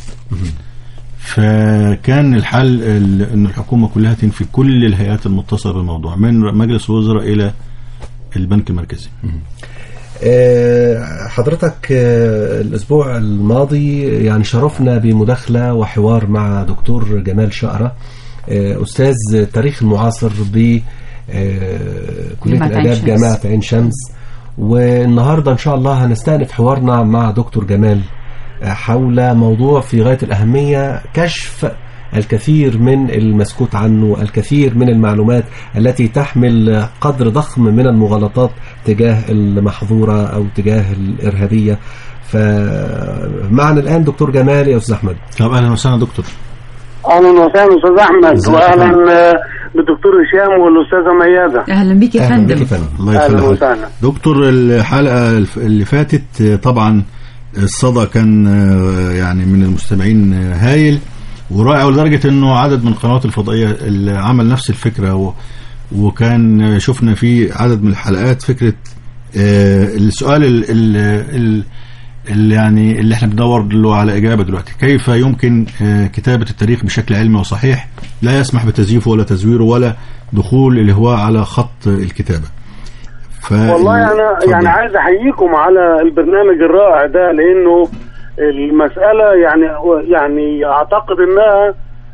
فكان الحل ال- ان الحكومه كلها تنفي كل الهيئات المتصله بالموضوع من مجلس الوزراء الى البنك المركزي آه، حضرتك آه، الأسبوع الماضي يعني شرفنا بمداخلة وحوار مع دكتور جمال شقرة آه، أستاذ تاريخ المعاصر ب آه، كلية جامعة عين الآداب شمس. جامعة عين شمس والنهاردة إن شاء الله هنستأنف حوارنا مع دكتور جمال آه، حول موضوع في غاية الأهمية كشف الكثير من المسكوت عنه الكثير من المعلومات التي تحمل قدر ضخم من المغالطات تجاه المحظورة أو تجاه الإرهابية فمعنا الآن دكتور جمال يا أستاذ أحمد طب اهلا وسهلا دكتور اهلا وسهلا استاذ احمد ازيك يا واهلا فندم؟ آه، بالدكتور هشام والاستاذه مياده اهلا بيك يا أهلا بك فندم يا فندم الله أهلا يخليك وسهلا. دكتور الحلقه الف- اللي فاتت آه، طبعا الصدى كان آه، يعني من المستمعين آه، هايل ورائع لدرجه انه عدد من القنوات الفضائيه اللي عمل نفس الفكره و وكان آه، شفنا في عدد من الحلقات فكره آه، السؤال ال ال ال اللي يعني اللي احنا بندور له على اجابه دلوقتي كيف يمكن آه، كتابه التاريخ بشكل علمي وصحيح لا يسمح بتزييفه ولا تزويره ولا دخول الهواء على خط الكتابه ف... والله انا اتفضل. يعني عايز احييكم على البرنامج الرائع ده لانه المساله يعني يعني اعتقد انها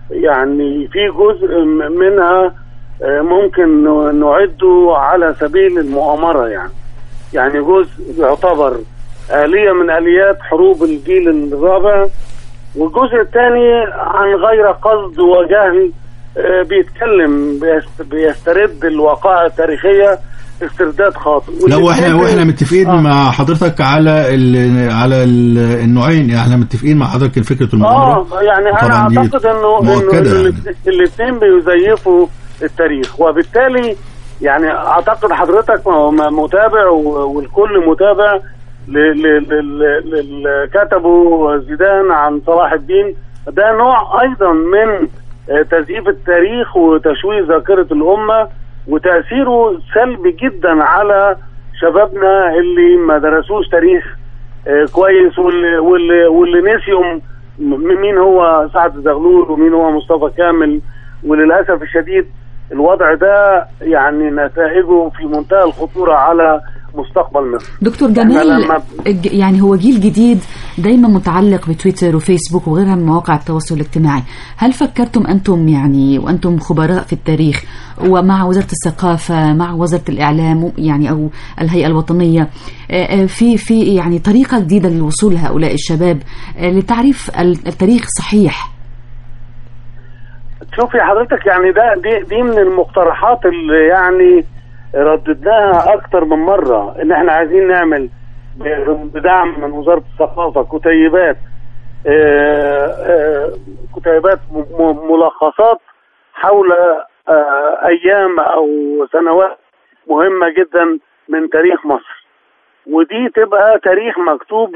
يعني في جزء م- منها آه، ممكن ن- نعده على سبيل المؤامره يعني يعني جزء يعتبر آلية من آليات حروب الجيل الرابع والجزء الثاني عن غير قصد وجهل آه، بيتكلم بيست- بيسترد الوقائع التاريخية استرداد خاطئ لا واحنا والاتنين- واحنا متفقين آه. مع حضرتك على ال على ال النوعين يعني احنا متفقين مع حضرتك فكره المؤامره اه يعني انا طبعاً دي اعتقد انه انه مؤكدة يعني. الاثنين بيزيفوا التاريخ وبالتالي يعني اعتقد حضرتك م- م- متابع و- والكل متابع ل- ل- ل- ل- كتبوا زيدان عن صلاح الدين ده نوع ايضا من آه، تزييف التاريخ وتشويه ذاكره الامه وتاثيره سلبي جدا على شبابنا اللي ما درسوش تاريخ آه، كويس واللي واللي واللي نسيوا م- مين هو سعد زغلول ومين هو مصطفى كامل وللاسف الشديد الوضع ده يعني نتائجه في منتهى الخطوره على مستقبل مصر دكتور إحنا جمال لما- الج- يعني هو جيل جديد دايما متعلق بتويتر وفيسبوك وغيرها من مواقع التواصل الاجتماعي هل فكرتم أنتم يعني وأنتم خبراء في التاريخ ومع وزارة الثقافة مع وزارة الإعلام يعني أو الهيئة الوطنية آه، آه، في في يعني طريقة جديدة للوصول لهؤلاء الشباب آه، لتعريف ال- التاريخ صحيح شوفي حضرتك يعني ده دي دي من المقترحات اللي يعني رددناها اكتر من مره ان احنا عايزين نعمل ب- بدعم من وزاره الثقافه كتيبات آه، آه، كتيبات م- م- ملخصات حول آه، ايام او سنوات مهمه جدا من تاريخ مصر ودي تبقى تاريخ مكتوب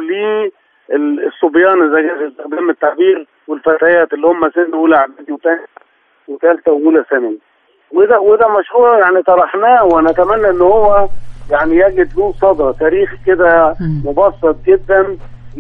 للصبيان اذا جاز استخدام التعبير والفتيات اللي هم سن اولى اعدادي وثاني وثالثه واولى ثانوي وده وده مشروع يعني طرحناه ونتمنى ان هو يعني يجد له صدى تاريخ كده مم. مبسط جدا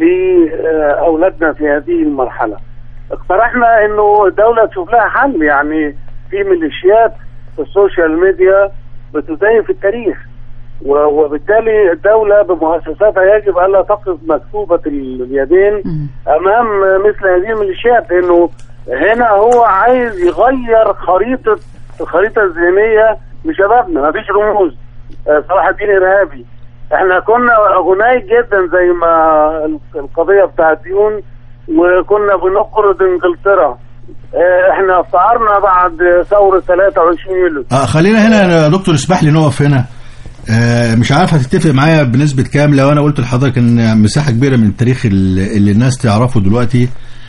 لاولادنا في هذه المرحله. اقترحنا انه الدوله تشوف لها حل يعني في ميليشيات في السوشيال ميديا بتزيف التاريخ و- وبالتالي الدوله بمؤسساتها يجب الا تقف مكتوبه اليدين مم. امام مثل هذه الميليشيات لانه هنا هو عايز يغير خريطه الخريطه الذهنيه لشبابنا مفيش رموز آه، صلاح الدين ارهابي احنا كنا غناي جدا زي ما القضيه بتاع الديون وكنا بنقرض انجلترا آه، احنا افتقرنا بعد ثوره 23 يوليو آه خلينا هنا يا دكتور اسمح لي نقف هنا آه مش عارف هتتفق معايا بنسبة كام لو أنا قلت لحضرتك إن مساحة كبيرة من التاريخ اللي اللي الناس تعرفه دلوقتي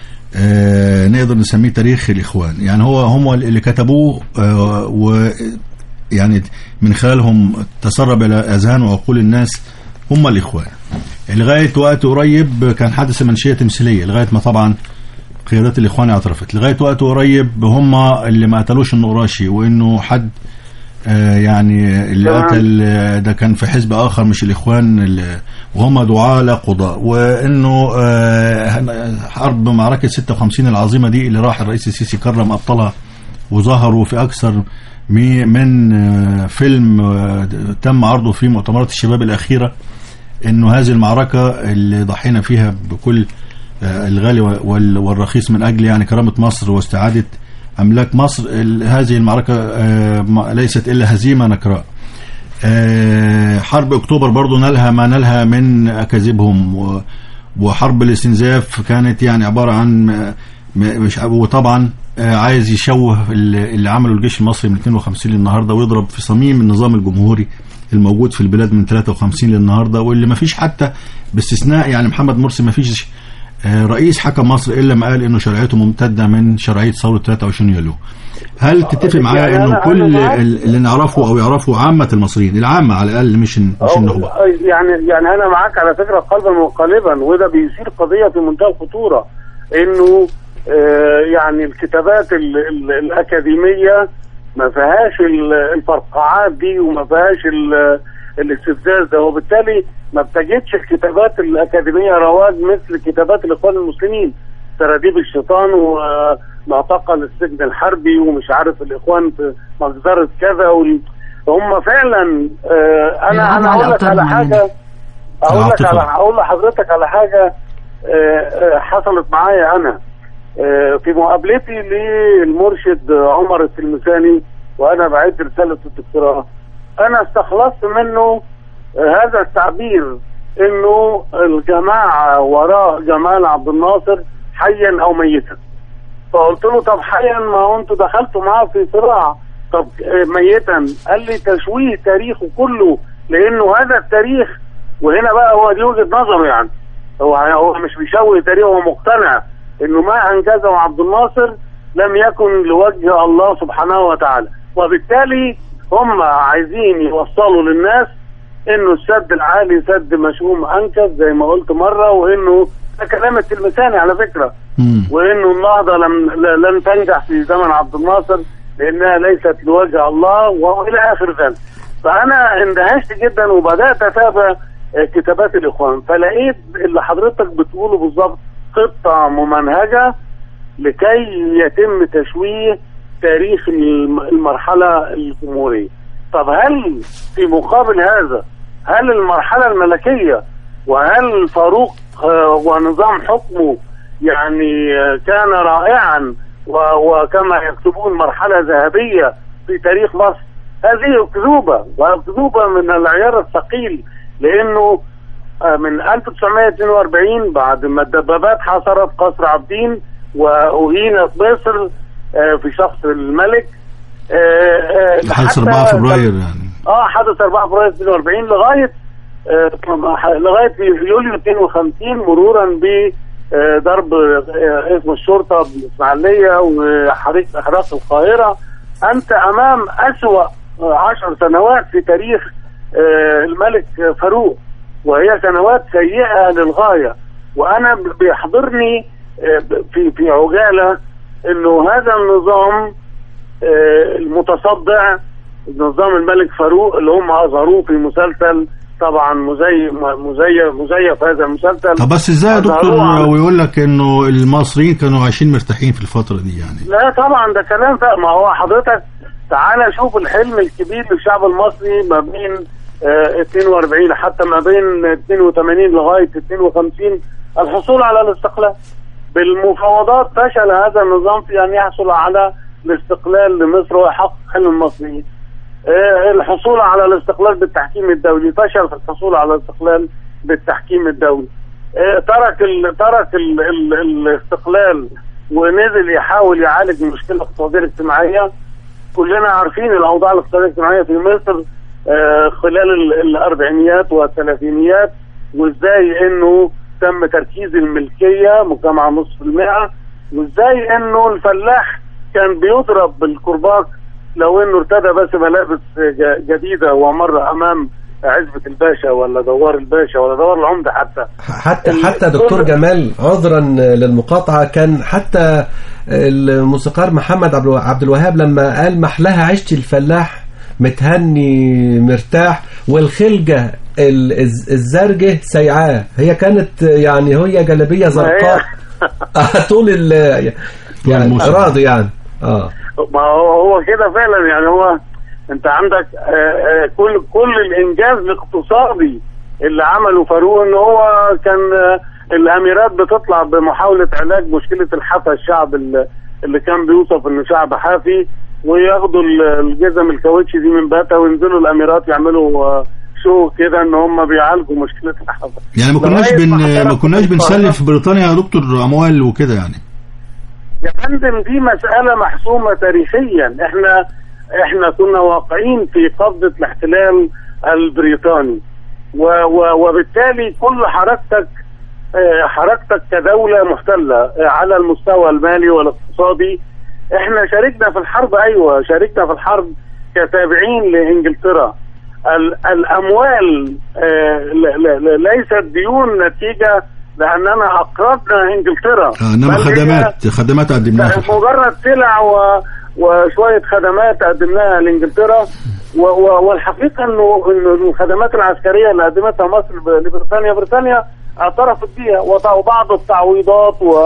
آه نقدر نسميه تاريخ الإخوان يعني هو هم اللي كتبوه آه و يعني من خلالهم تسرب إلى أذهان وعقول الناس هم الإخوان لغاية وقت قريب كان حدث منشية تمثيلية لغاية ما طبعا قيادات الإخوان اعترفت لغاية وقت قريب هم اللي ما قتلوش النقراشي وإنه حد آه، يعني اللي تمام. قتل آه، ده كان في حزب اخر مش الاخوان اللي- وهم دعاة لا قضاء وانه آه، حرب معركه 56 العظيمه دي اللي راح الرئيس السيسي كرم ابطالها وظهروا في اكثر مي- من آه، فيلم آه، تم عرضه في مؤتمرات الشباب الاخيره انه هذه المعركه اللي ضحينا فيها بكل آه، الغالي وال- والرخيص من اجل يعني كرامه مصر واستعاده املاك مصر ال- هذه المعركه آه، ما- ليست الا هزيمه نكراء. آه، حرب اكتوبر برضو نالها ما نالها من اكاذيبهم و- وحرب الاستنزاف كانت يعني عباره عن م- م- مش وطبعا آه، عايز يشوه اللي اللي عمله الجيش المصري من 52 للنهارده ويضرب في صميم النظام الجمهوري الموجود في البلاد من 53 للنهارده واللي ما فيش حتى باستثناء يعني محمد مرسي ما فيش آه، رئيس حكم مصر الا ما قال انه شرعيته ممتده من شرعيه ثوره 23 يوليو. هل تتفق معايا يعني انه أنا- كل أنا معاك. اللي نعرفه او يعرفه عامه المصريين العامه على الاقل مش مش أو- النخبه يعني يعني انا معاك على فكره قلبا وقالبا وده بيثير قضيه في منتهى الخطوره انه آه، يعني الكتابات ال ال الاكاديميه ما فيهاش ال- الفرقعات دي وما فيهاش ال- الاستفزاز ده وبالتالي ما بتجدش الكتابات الاكاديميه رواج مثل كتابات الاخوان المسلمين سراديب الشيطان ومعتقل السجن الحربي ومش عارف الاخوان في مجزره كذا وال... هم فعلا آه انا بيلعبوا انا على اقول لك أوتار على معينة. حاجه اقول لك العاطفة. على اقول لحضرتك على حاجه آه، آه، حصلت معايا انا آه، في مقابلتي للمرشد عمر التلمساني وانا بعد رساله الدكتوراه انا استخلصت منه آه، هذا التعبير انه الجماعه وراء جمال عبد الناصر حيا او ميتا فقلت له طب حيا ما هو انتوا دخلتوا معاه في صراع طب آه، ميتا قال لي تشويه تاريخه كله لانه هذا التاريخ وهنا بقى هو دي وجهه نظره يعني هو هو مش بيشوه تاريخه هو مقتنع انه ما انجزه عبد الناصر لم يكن لوجه الله سبحانه وتعالى وبالتالي هم عايزين يوصلوا للناس انه السد العالي سد مشؤوم انكس زي ما قلت مره وانه ده كلام التلمساني على فكره مم. وانه النهضه لم لن تنجح في زمن عبد الناصر لانها ليست لوجه الله والى اخر ذلك. فانا اندهشت جدا وبدات اتابع آه، كتابات الاخوان فلقيت اللي حضرتك بتقوله بالظبط خطه ممنهجه لكي يتم تشويه تاريخ الم- المرحله الجمهوريه. طب هل في مقابل هذا هل المرحله الملكيه وهل فاروق آه، ونظام حكمه يعني آه، كان رائعا و- وكما يكتبون مرحله ذهبيه في تاريخ مصر هذه اكذوبه واكذوبه من العيار الثقيل لانه آه، من 1942 بعد ما الدبابات حصرت قصر عابدين واهينت مصر آه، في شخص الملك آه، آه، حادث حتى 4 فبراير يعني اه حدث 4 فبراير 42 لغايه آه لغايه يوليو 52 مرورا ب آه، ضرب آه، اسم الشرطه بالاسماعيليه وحريق احراق القاهره انت امام اسوا آه، عشر سنوات في تاريخ آه، الملك فاروق وهي سنوات سيئه للغايه وانا بيحضرني آه، في في عجاله انه هذا النظام آه، المتصدع نظام الملك فاروق اللي هم اظهروه في مسلسل طبعا مزي مزيف مزيف هذا المسلسل طب بس ازاي يا دكتور أظهروه عن- ويقول لك انه المصريين كانوا عايشين مرتاحين في الفتره دي يعني لا طبعا ده كلام ف- ما هو حضرتك تعالى شوف الحلم الكبير للشعب المصري ما بين آه 42 حتى ما بين 82 لغايه 52 الحصول على الاستقلال بالمفاوضات فشل هذا النظام في ان يحصل على الاستقلال لمصر ويحقق حلم المصريين آه، الحصول على الاستقلال بالتحكيم الدولي فشل في الحصول على الاستقلال بالتحكيم الدولي آه، ترك ال ترك ال ال الاستقلال ونزل يحاول يعالج المشكله الاقتصاديه الاجتماعيه كلنا عارفين الاوضاع الاقتصاديه الاجتماعيه في مصر آه، خلال ال- الاربعينيات والثلاثينيات وازاي انه تم تركيز الملكيه مجتمع نصف المئه وازاي انه الفلاح كان بيضرب بالكرباج لو انه ارتدى بس ملابس ج- جديده ومر امام عزبه الباشا ولا دوار الباشا ولا دوار العمده حتى حتى حتى دكتور جمال عذرا للمقاطعه كان حتى الموسيقار محمد عبد الو- عبد الوهاب لما قال محلها عيشة الفلاح متهني مرتاح والخلجة ال- الز- الزرجة سيعاه هي كانت يعني هي جلبية زرقاء طول ال يعني الموسم. راضي يعني اه ما هو هو كده فعلا يعني هو انت عندك آه، آه، كل كل الانجاز الاقتصادي اللي عمله فاروق ان هو كان آه، الاميرات بتطلع بمحاوله علاج مشكله الحافه الشعب اللي اللي كان بيوصف انه شعب حافي وياخدوا ال- الجزم الكاوتش دي من باتها وينزلوا الاميرات يعملوا آه، شو كده ان هم بيعالجوا مشكله الحافه يعني ما كناش لغاية بن ما ما كناش حضرتك بنسلف بريطانيا يا دكتور اموال وكده يعني يا فندم دي مسألة محسومة تاريخيا احنا احنا كنا واقعين في قبضة الاحتلال البريطاني و و وبالتالي كل حركتك اه، حركتك كدولة محتلة اه، على المستوى المالي والاقتصادي احنا شاركنا في الحرب ايوه شاركنا في الحرب كتابعين لانجلترا ال- الاموال اه، ل- ل- ل- ليست ديون نتيجة لاننا اقرضنا انجلترا آه، انما بل هي- خدمات خدمات قدمناها في الحرب. مجرد سلع و... وشويه خدمات قدمناها لانجلترا و... و... والحقيقه انه انه الخدمات العسكريه اللي قدمتها مصر ب- لبريطانيا بريطانيا اعترفت بيها وط- وبعض التعويضات و...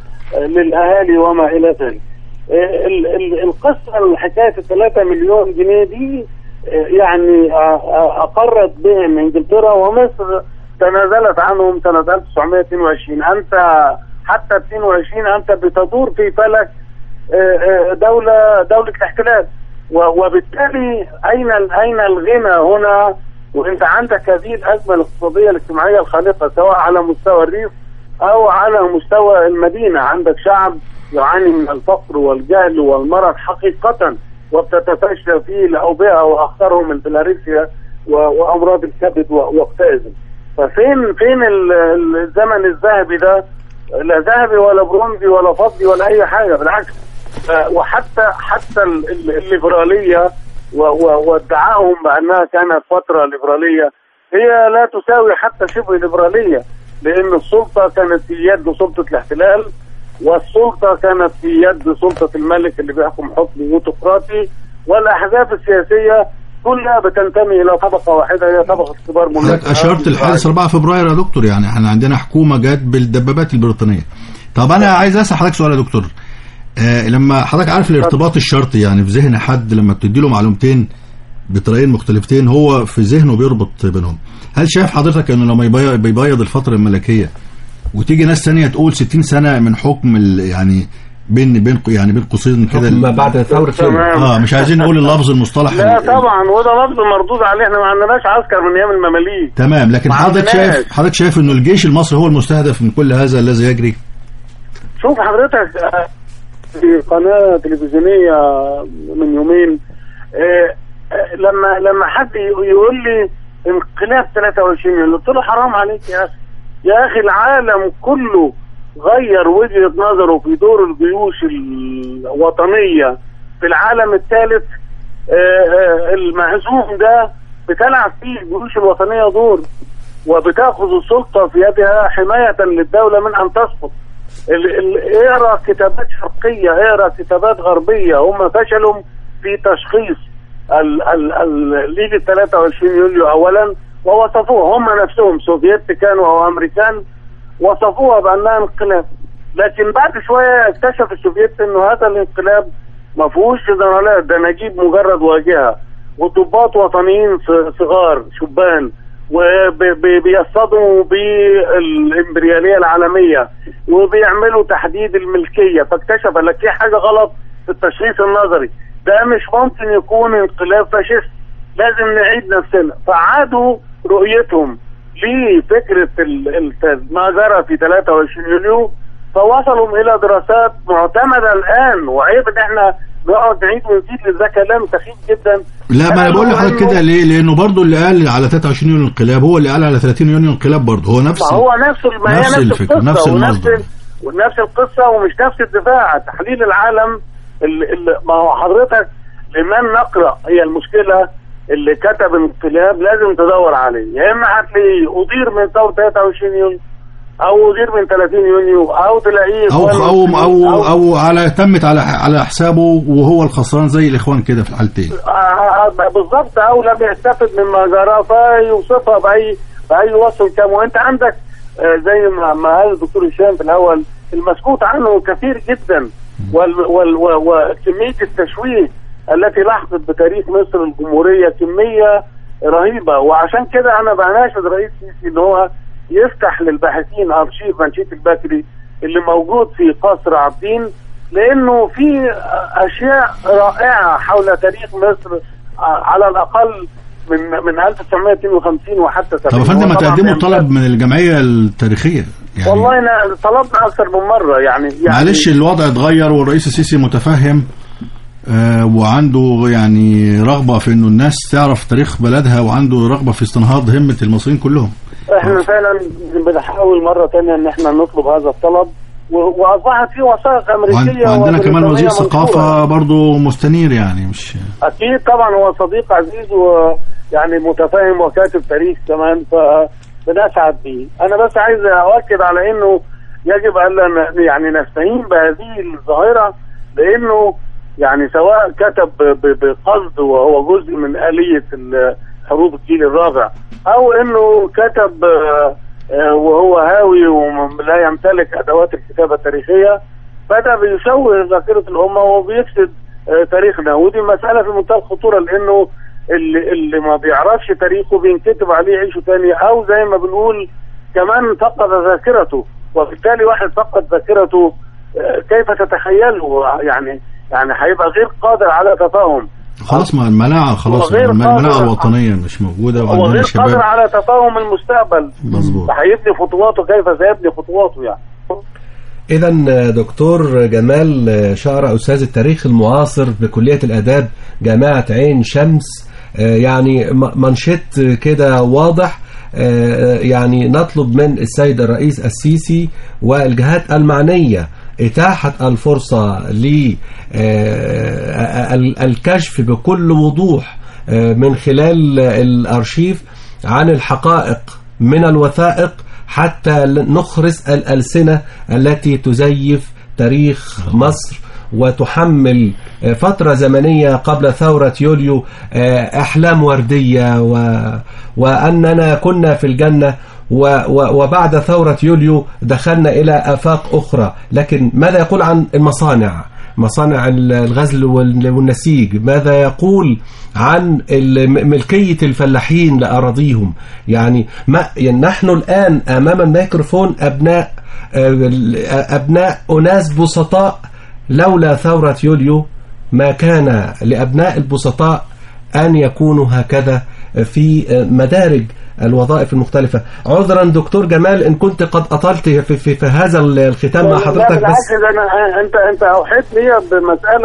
للاهالي وما الى ذلك. آه، ال... ال... القصه حكايه ال 3 مليون جنيه دي آه، يعني آه، آه، اقرت بهم انجلترا ومصر تنازلت عنهم سنه 1922 انت حتى 22 انت بتدور في فلك آه، آه، دولة دولة الاحتلال و- وبالتالي أين ال- أين الغنى هنا وأنت عندك هذه الأزمة الاقتصادية الاجتماعية الخانقة سواء على مستوى الريف أو على مستوى المدينة عندك شعب يعاني من الفقر والجهل والمرض حقيقة وبتتفشى فيه الأوبئة وأخطرهم البلاريسيا و- وأمراض الكبد و- واكتئاب ففين فين ال- ال- الزمن الذهبي ده لا ذهبي ولا برونزي ولا فضي ولا اي حاجه بالعكس آه، وحتى حتى ال- ال- الليبراليه و- و- وادعائهم بانها كانت فتره ليبراليه هي لا تساوي حتى شبه ليبراليه لان السلطه كانت في يد سلطه الاحتلال والسلطه كانت في يد سلطه الملك اللي بيحكم حكم بيروقراطي والاحزاب السياسيه كلها بتنتمي الى طبقه واحده هي طبقه كبار حضرتك مملكه اشرت الحادث 4 فبراير يا دكتور يعني احنا عندنا حكومه جت بالدبابات البريطانيه طب انا عايز اسال حضرتك سؤال يا دكتور آه لما حضرتك عارف الارتباط الشرطي يعني في ذهن حد لما بتدي له معلومتين بطريقين مختلفتين هو في ذهنه بيربط بينهم هل شايف حضرتك انه لما يبي- بيبيض الفتره الملكيه وتيجي ناس ثانيه تقول 60 سنه من حكم ال- يعني بين بين يعني بين قوسين كده ما ال- بعد ثورة يوليو تمام. اه مش عايزين نقول اللفظ المصطلح لا ال- طبعا وده لفظ مردود عليه احنا ما عندناش عسكر من ايام المماليك تمام لكن ما حضرتك عندناش. شايف حضرتك شايف انه الجيش المصري هو المستهدف من كل هذا الذي يجري شوف حضرتك آه، في قناه تلفزيونيه من يومين آه، آه، لما لما حد ي- يقول لي انقلاب 23 يوليو قلت له حرام عليك يا اخي يا اخي العالم كله غير وجهه نظره في دور الجيوش الوطنيه في العالم الثالث آه، آه، المهزوم ده بتلعب فيه الجيوش الوطنيه دور وبتاخذ السلطه في يدها حمايه للدوله من ان تسقط ال- ال- اقرا كتابات شرقيه اقرا كتابات غربيه هم فشلوا في تشخيص ال- ال- ال- ليله 23 يوليو اولا ووصفوها هم نفسهم سوفيت كانوا او امريكان وصفوها بانها انقلاب لكن بعد شويه اكتشف السوفيت انه هذا الانقلاب ما فيهوش جنرالات ده نجيب مجرد واجهه وضباط وطنيين ص- صغار شبان وبيصطدموا بالامبرياليه العالميه وبيعملوا تحديد الملكيه فاكتشف لك في حاجه غلط في التشخيص النظري ده مش ممكن يكون انقلاب فاشيست لازم نعيد نفسنا فعادوا رؤيتهم لفكره ال- ال- ما جرى في 23 يوليو فوصلوا الى دراسات معتمده الان وعيب ان احنا نقعد نعيد ونزيد لده كلام سخيف جدا لا ما انا بقول لحضرتك إنه- كده ليه لانه برضه اللي قال على 23 يونيو انقلاب هو اللي قال على 30 يونيو انقلاب برضه هو نفس ما هو نفس ال- ما هي نفس نفس الفكرة، القصة نفس ونفس المصدر. ال- ونفس القصة ومش نفس الدفاع تحليل العالم ال- ال- ما هو حضرتك لمن نقرأ هي المشكلة اللي كتب انقلاب لازم تدور عليه يا اما هتلاقيه أدير من ثورة 23 يونيو او أدير من 30 يونيو او تلاقيه او إخوان او مسلمين، او او على تمت على على حسابه وهو الخسران زي الاخوان كده في الحالتين آه، آه، بالظبط او لم يستفد مما جرى فيوصفها باي باي وصف كان وانت عندك آه، زي ما ما قال الدكتور هشام في الاول المسكوت عنه كثير جدا وال وال و- وكميه التشويه التي لحقت بتاريخ مصر الجمهوريه كميه رهيبه وعشان كده انا بناشد رئيس السيسي ان هو يفتح للباحثين ارشيف منشيه البكري اللي موجود في قصر عابدين لانه في اشياء رائعه حول تاريخ مصر على الاقل من من 1952 وحتى طب 70 يا فندم ما هو طبعاً تقدموا بيمتد. طلب من الجمعيه التاريخيه يعني والله أنا طلبنا اكثر من مره يعني يعني معلش الوضع اتغير والرئيس السيسي متفهم آه وعنده يعني رغبه في انه الناس تعرف تاريخ بلدها وعنده رغبه في استنهاض همه المصريين كلهم احنا فعلا بنحاول مره ثانيه ان احنا نطلب هذا الطلب و- واصبحت في وثائق وعن- امريكيه وعندنا كمان وبريطانية وزير منشورة. ثقافه برضه مستنير يعني مش اكيد طبعا هو صديق عزيز ويعني متفاهم وكاتب تاريخ كمان فبنسعد به انا بس عايز اؤكد على انه يجب الا ن- يعني نستهين بهذه الظاهره لانه يعني سواء كتب ب- ب- بقصد وهو جزء من آلية ال- حروب الجيل الرابع او انه كتب آه، آه، وهو هاوي ولا يمتلك ادوات الكتابه التاريخيه فده بيشوه ذاكره الامه وبيفسد آه، تاريخنا ودي مساله في منتهى الخطوره لانه اللي, اللي ما بيعرفش تاريخه بينكتب عليه عيشه تاني او زي ما بنقول كمان فقد ذاكرته وبالتالي واحد فقد ذاكرته آه، كيف تتخيله يعني يعني هيبقى غير قادر على تفاهم خلاص ما المناعه خلاص وغير المناعه قادر- الوطنيه مش موجوده هو وعندنا غير شباب قادر على تفاهم المستقبل مظبوط هيبني خطواته كيف سيبني خطواته يعني إذا دكتور جمال شعر أستاذ التاريخ المعاصر بكلية الآداب جامعة عين شمس آه، يعني م- منشط كده واضح آه، يعني نطلب من السيد الرئيس السيسي والجهات المعنية إتاحة الفرصة للكشف بكل وضوح آه، من خلال الأرشيف عن الحقائق من الوثائق حتى نخرس الألسنة التي تزيف تاريخ مصر وتحمل فترة زمنية قبل ثورة يوليو أحلام وردية و... وأننا كنا في الجنة و... و... وبعد ثورة يوليو دخلنا إلى آفاق أخرى لكن ماذا يقول عن المصانع مصانع الغزل وال- والنسيج ماذا يقول عن ال- ملكية الفلاحين لأراضيهم يعني, ما يعني نحن الآن أمام الميكروفون أبناء أبناء أناس بسطاء لولا ثورة يوليو ما كان لأبناء البسطاء أن يكونوا هكذا في مدارج الوظائف المختلفة عذرا دكتور جمال إن كنت قد أطلت في, في, في هذا الختام مع لا حضرتك بالعكس بس ده انا انت انت اوحيت لي بمساله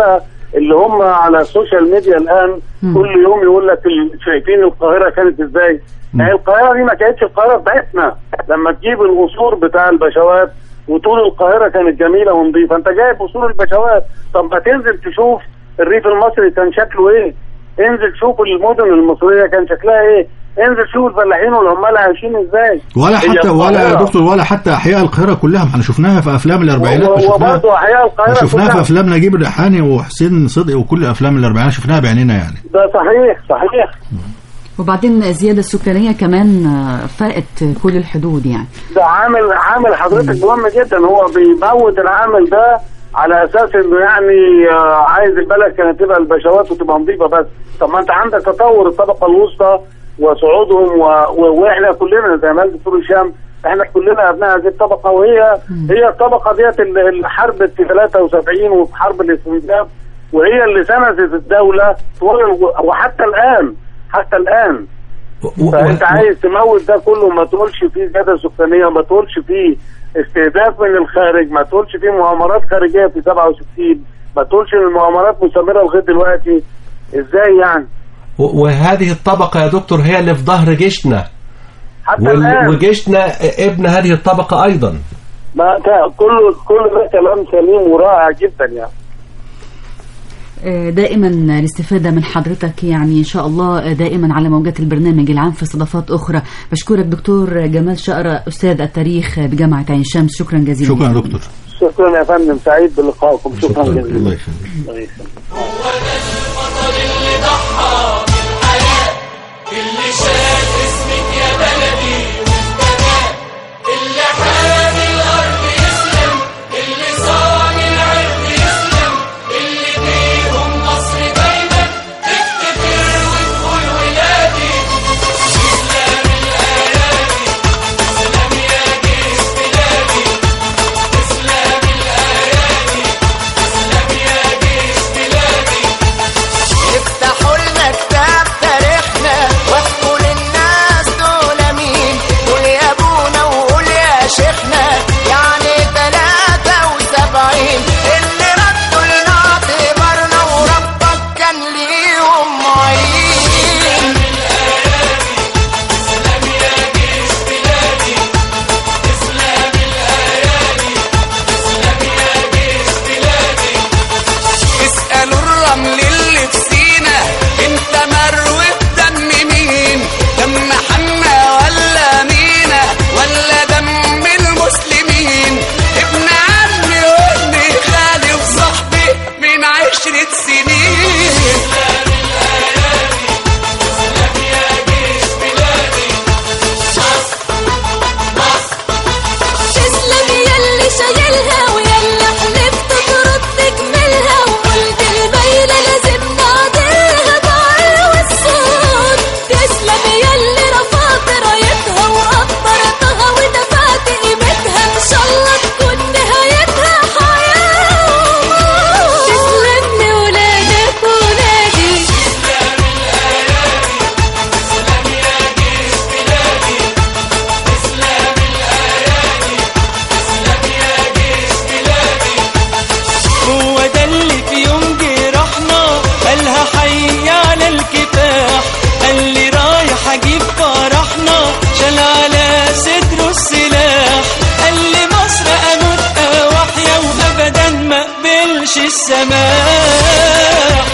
اللي هم على السوشيال ميديا الان مم. كل يوم يقول لك ال- شايفين القاهره كانت ازاي هي القاهره دي ما كانتش القاهره بتاعتنا لما تجيب القصور بتاع البشوات وطول القاهره كانت جميله ونظيفه انت جايب قصور البشوات طب ما تنزل تشوف الريف المصري كان شكله ايه انزل شوف المدن المصريه كان شكلها ايه انزل شوف الفلاحين والعمال عايشين ازاي ولا هي حتى ولا يا القاهرة. دكتور ولا حتى احياء القاهره كلها ما احنا شفناها في افلام الاربعينات ما شفناها وبرضه احياء ما القاهره شفناها في كلها. افلام نجيب الريحاني وحسين صدقي وكل افلام الاربعينات شفناها بعينينا يعني ده صحيح صحيح وبعدين الزيادة السكانية كمان آه، فاقت كل الحدود يعني ده عامل عامل حضرتك مهم جدا هو بيموت العامل ده على اساس انه يعني آه، عايز البلد كانت تبقى البشوات وتبقى نظيفه بس طب ما انت عندك تطور الطبقه الوسطى وصعودهم و... و... واحنا كلنا زي ما قال الدكتور هشام احنا كلنا ابناء هذه الطبقه وهي هي الطبقه ديت ال- الحرب في 73 وفي حرب الاستنزاف وهي اللي سندت الدوله طول وحتى الان حتى الان و- و- فانت و- عايز تموت ده كله ما تقولش فيه زياده سكانيه ما تقولش فيه استهداف من الخارج ما تقولش فيه مؤامرات خارجيه في 67 ما تقولش ان المؤامرات مستمره لغايه دلوقتي ازاي يعني و- وهذه الطبقة يا دكتور هي اللي في ظهر جيشنا حتى وال- الان وجيشنا ابن هذه الطبقة أيضا ما ك- كله كل ده كلام سليم ورائع جدا يعني آه، دائما الاستفادة من حضرتك يعني إن شاء الله آه، دائما على موجات البرنامج العام في استضافات أخرى بشكرك دكتور جمال شقرة أستاذ التاريخ بجامعة عين شمس شكرا جزيلا شكرا يا دكتور شكرا يا فندم سعيد بلقائكم شكرا الله جزيلا يخليك الله يسلمك. اللي شاد اسمك يا بلدي واهتدى اللي حامي الارض يسلم اللي صان العرض يسلم اللي بيهم مصر دايما تفتكر وتقول ولادي اسلام الايادي اسلام يا جيش بلادي اسلام الايادي اسلام يا جيش بلادي افتحوا لنا كتاب تاريخنا واحكوا للناس دول مين قول يا ابونا وقول يا شيخنا يعني تلاتة وسبعين اللي ردوا لنا اعتبارنا وربك كان ليهم معين اسألوا الرمل اللي في سينا انت مروي بدم مين دم حنا ولا مينا ولا دم المسلمين ابن عمي وابن خالي وصاحبي من عشرة سنين تسلم يلي شايلها ويلي حلفت ترد تكملها وقلت الميلة لازم نعدلها بعقل والصوت تسلم يلي رفعت رايتها وقدرتها ودفعت قيمتها ان شاء الله تكون نهايتها حياة وموت تسلم لولادك ولادي هو ده اللي في يوم جرحنا قالها حي على الكفاح قال لي رايح اجيب فرحنا شال على صدره السلاح قال لي مصر اموت واحيا وابدا ما اقبلش السماح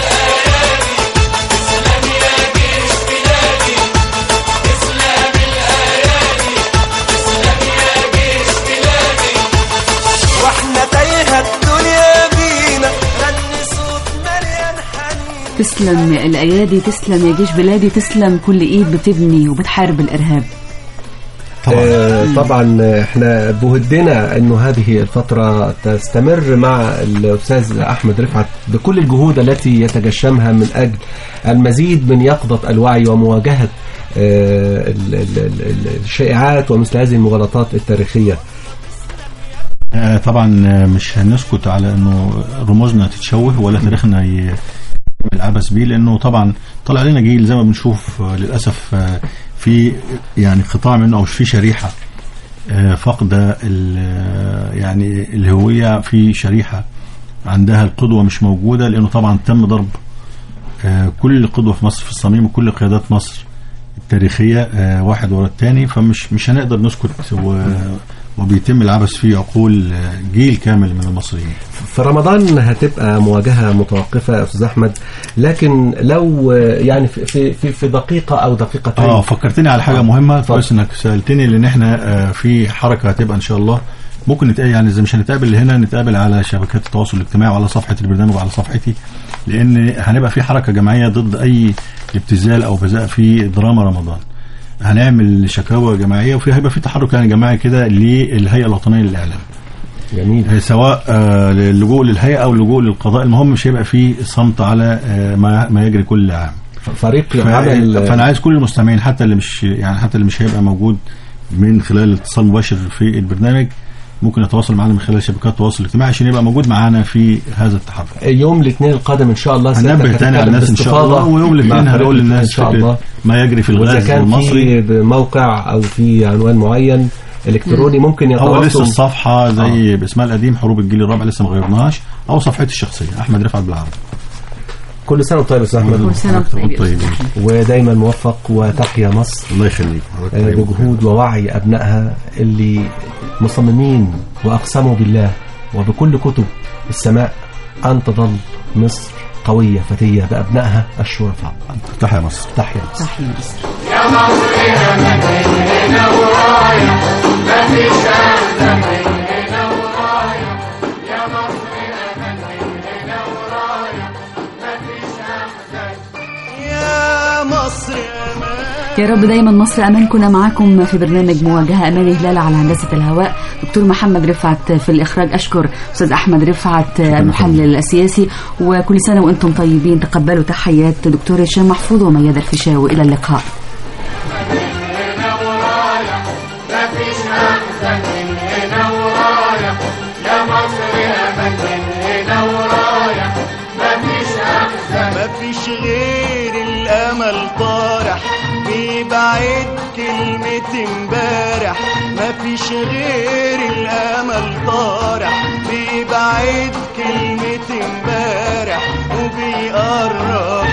واحنا تايهه الدنيا بينا غني صوت مليان حنين تسلم الأيادي تسلم يا جيش بلادي تسلم كل إيد بتبني وبتحارب الإرهاب طبعا آه، طبعا احنا بودنا انه هذه الفترة تستمر مع الاستاذ احمد رفعت بكل الجهود التي يتجشمها من اجل المزيد من يقظة الوعي ومواجهة آه، ال- ال- ال- الشائعات ومثل هذه المغالطات التاريخية آه، طبعا آه، مش هنسكت على انه رموزنا تتشوه ولا تاريخنا ي- يعمل عبث بيه لانه طبعا طلع لنا جيل زي ما بنشوف آه، للاسف آه، في يعني قطاع منه او في شريحه آه، فاقده ال- آه، يعني الهويه في شريحه عندها القدوه مش موجوده لانه طبعا تم ضرب آه، كل قدوه في مصر في الصميم وكل قيادات مصر التاريخيه آه، واحد ورا الثاني فمش مش هنقدر نسكت و وبيتم العبث في عقول آه، جيل كامل من المصريين في رمضان هتبقى مواجهة متوقفة يا أستاذ أحمد لكن لو آه، يعني في في في, في دقيقة أو دقيقتين اه فكرتني على حاجه مهمه اتفضل. كويس انك سالتني لان احنا آه، في حركه هتبقى ان شاء الله ممكن نتقابل يعني اذا مش هنتقابل هنا نتقابل على شبكات التواصل الاجتماعي وعلى صفحه البرنامج وعلى صفحتي لان هنبقى في حركه جماعيه ضد اي ابتذال او بذاء في دراما رمضان هنعمل شكاوى جماعيه وفي هيبقى في تحرك يعني جماعي كده للهيئه الوطنيه للاعلام جميل آه، سواء آه، اللجوء للهيئه او اللجوء للقضاء المهم مش هيبقى في صمت على آه، ما ما يجري كل عام فريق ف- عمل فانا عايز كل المستمعين حتى اللي مش يعني حتى اللي مش هيبقى موجود من خلال اتصال مباشر في البرنامج ممكن يتواصل معنا من خلال شبكات التواصل الاجتماعي عشان يبقى موجود معانا في هذا التحرك يوم الاثنين القادم ان شاء الله هننبه سيادتك تاني على هتتكلم الناس ان شاء الله باستفاضة ويوم الاثنين مع هنقول فريق للناس ان شاء الله ما يجري في واذا الغاز كان المصري في موقع او في عنوان معين الكتروني ممكن هو لسه يتواصل الصفحه زي باسمها القديم حروب الجيل الرابع لسه ما غيرناهاش او صفحتي الشخصيه احمد رفعت بالعربي كل سنه وانت طيب يا استاذ احمد كل سنة وانت طيب يا طيب أستاذ. ودايما موفق وتحيا مصر الله يخليك حضرتك آه، طيب. بجهود ووعي أبنائها اللي مصممين وأقسموا بالله وبكل كتب السماء أن تظل مصر قوية فتية بأبنائها الشرفاء تحيا مصر تحيا مصر تحية مصر يا مصر أمان يا رب دايما مصر امان كنا معاكم في برنامج مواجهه امان هلال على هندسه الهواء دكتور محمد رفعت في الاخراج اشكر استاذ احمد رفعت المحلل السياسي وكل سنه وانتم طيبين تقبلوا تحيات دكتور هشام محفوظ وميادة الفيشاوي الى اللقاء مفيش غير الامل طارح بيبعد كلمة امبارح مفيش غير الامل طارح بيبعد كلمة امبارح وبيقرب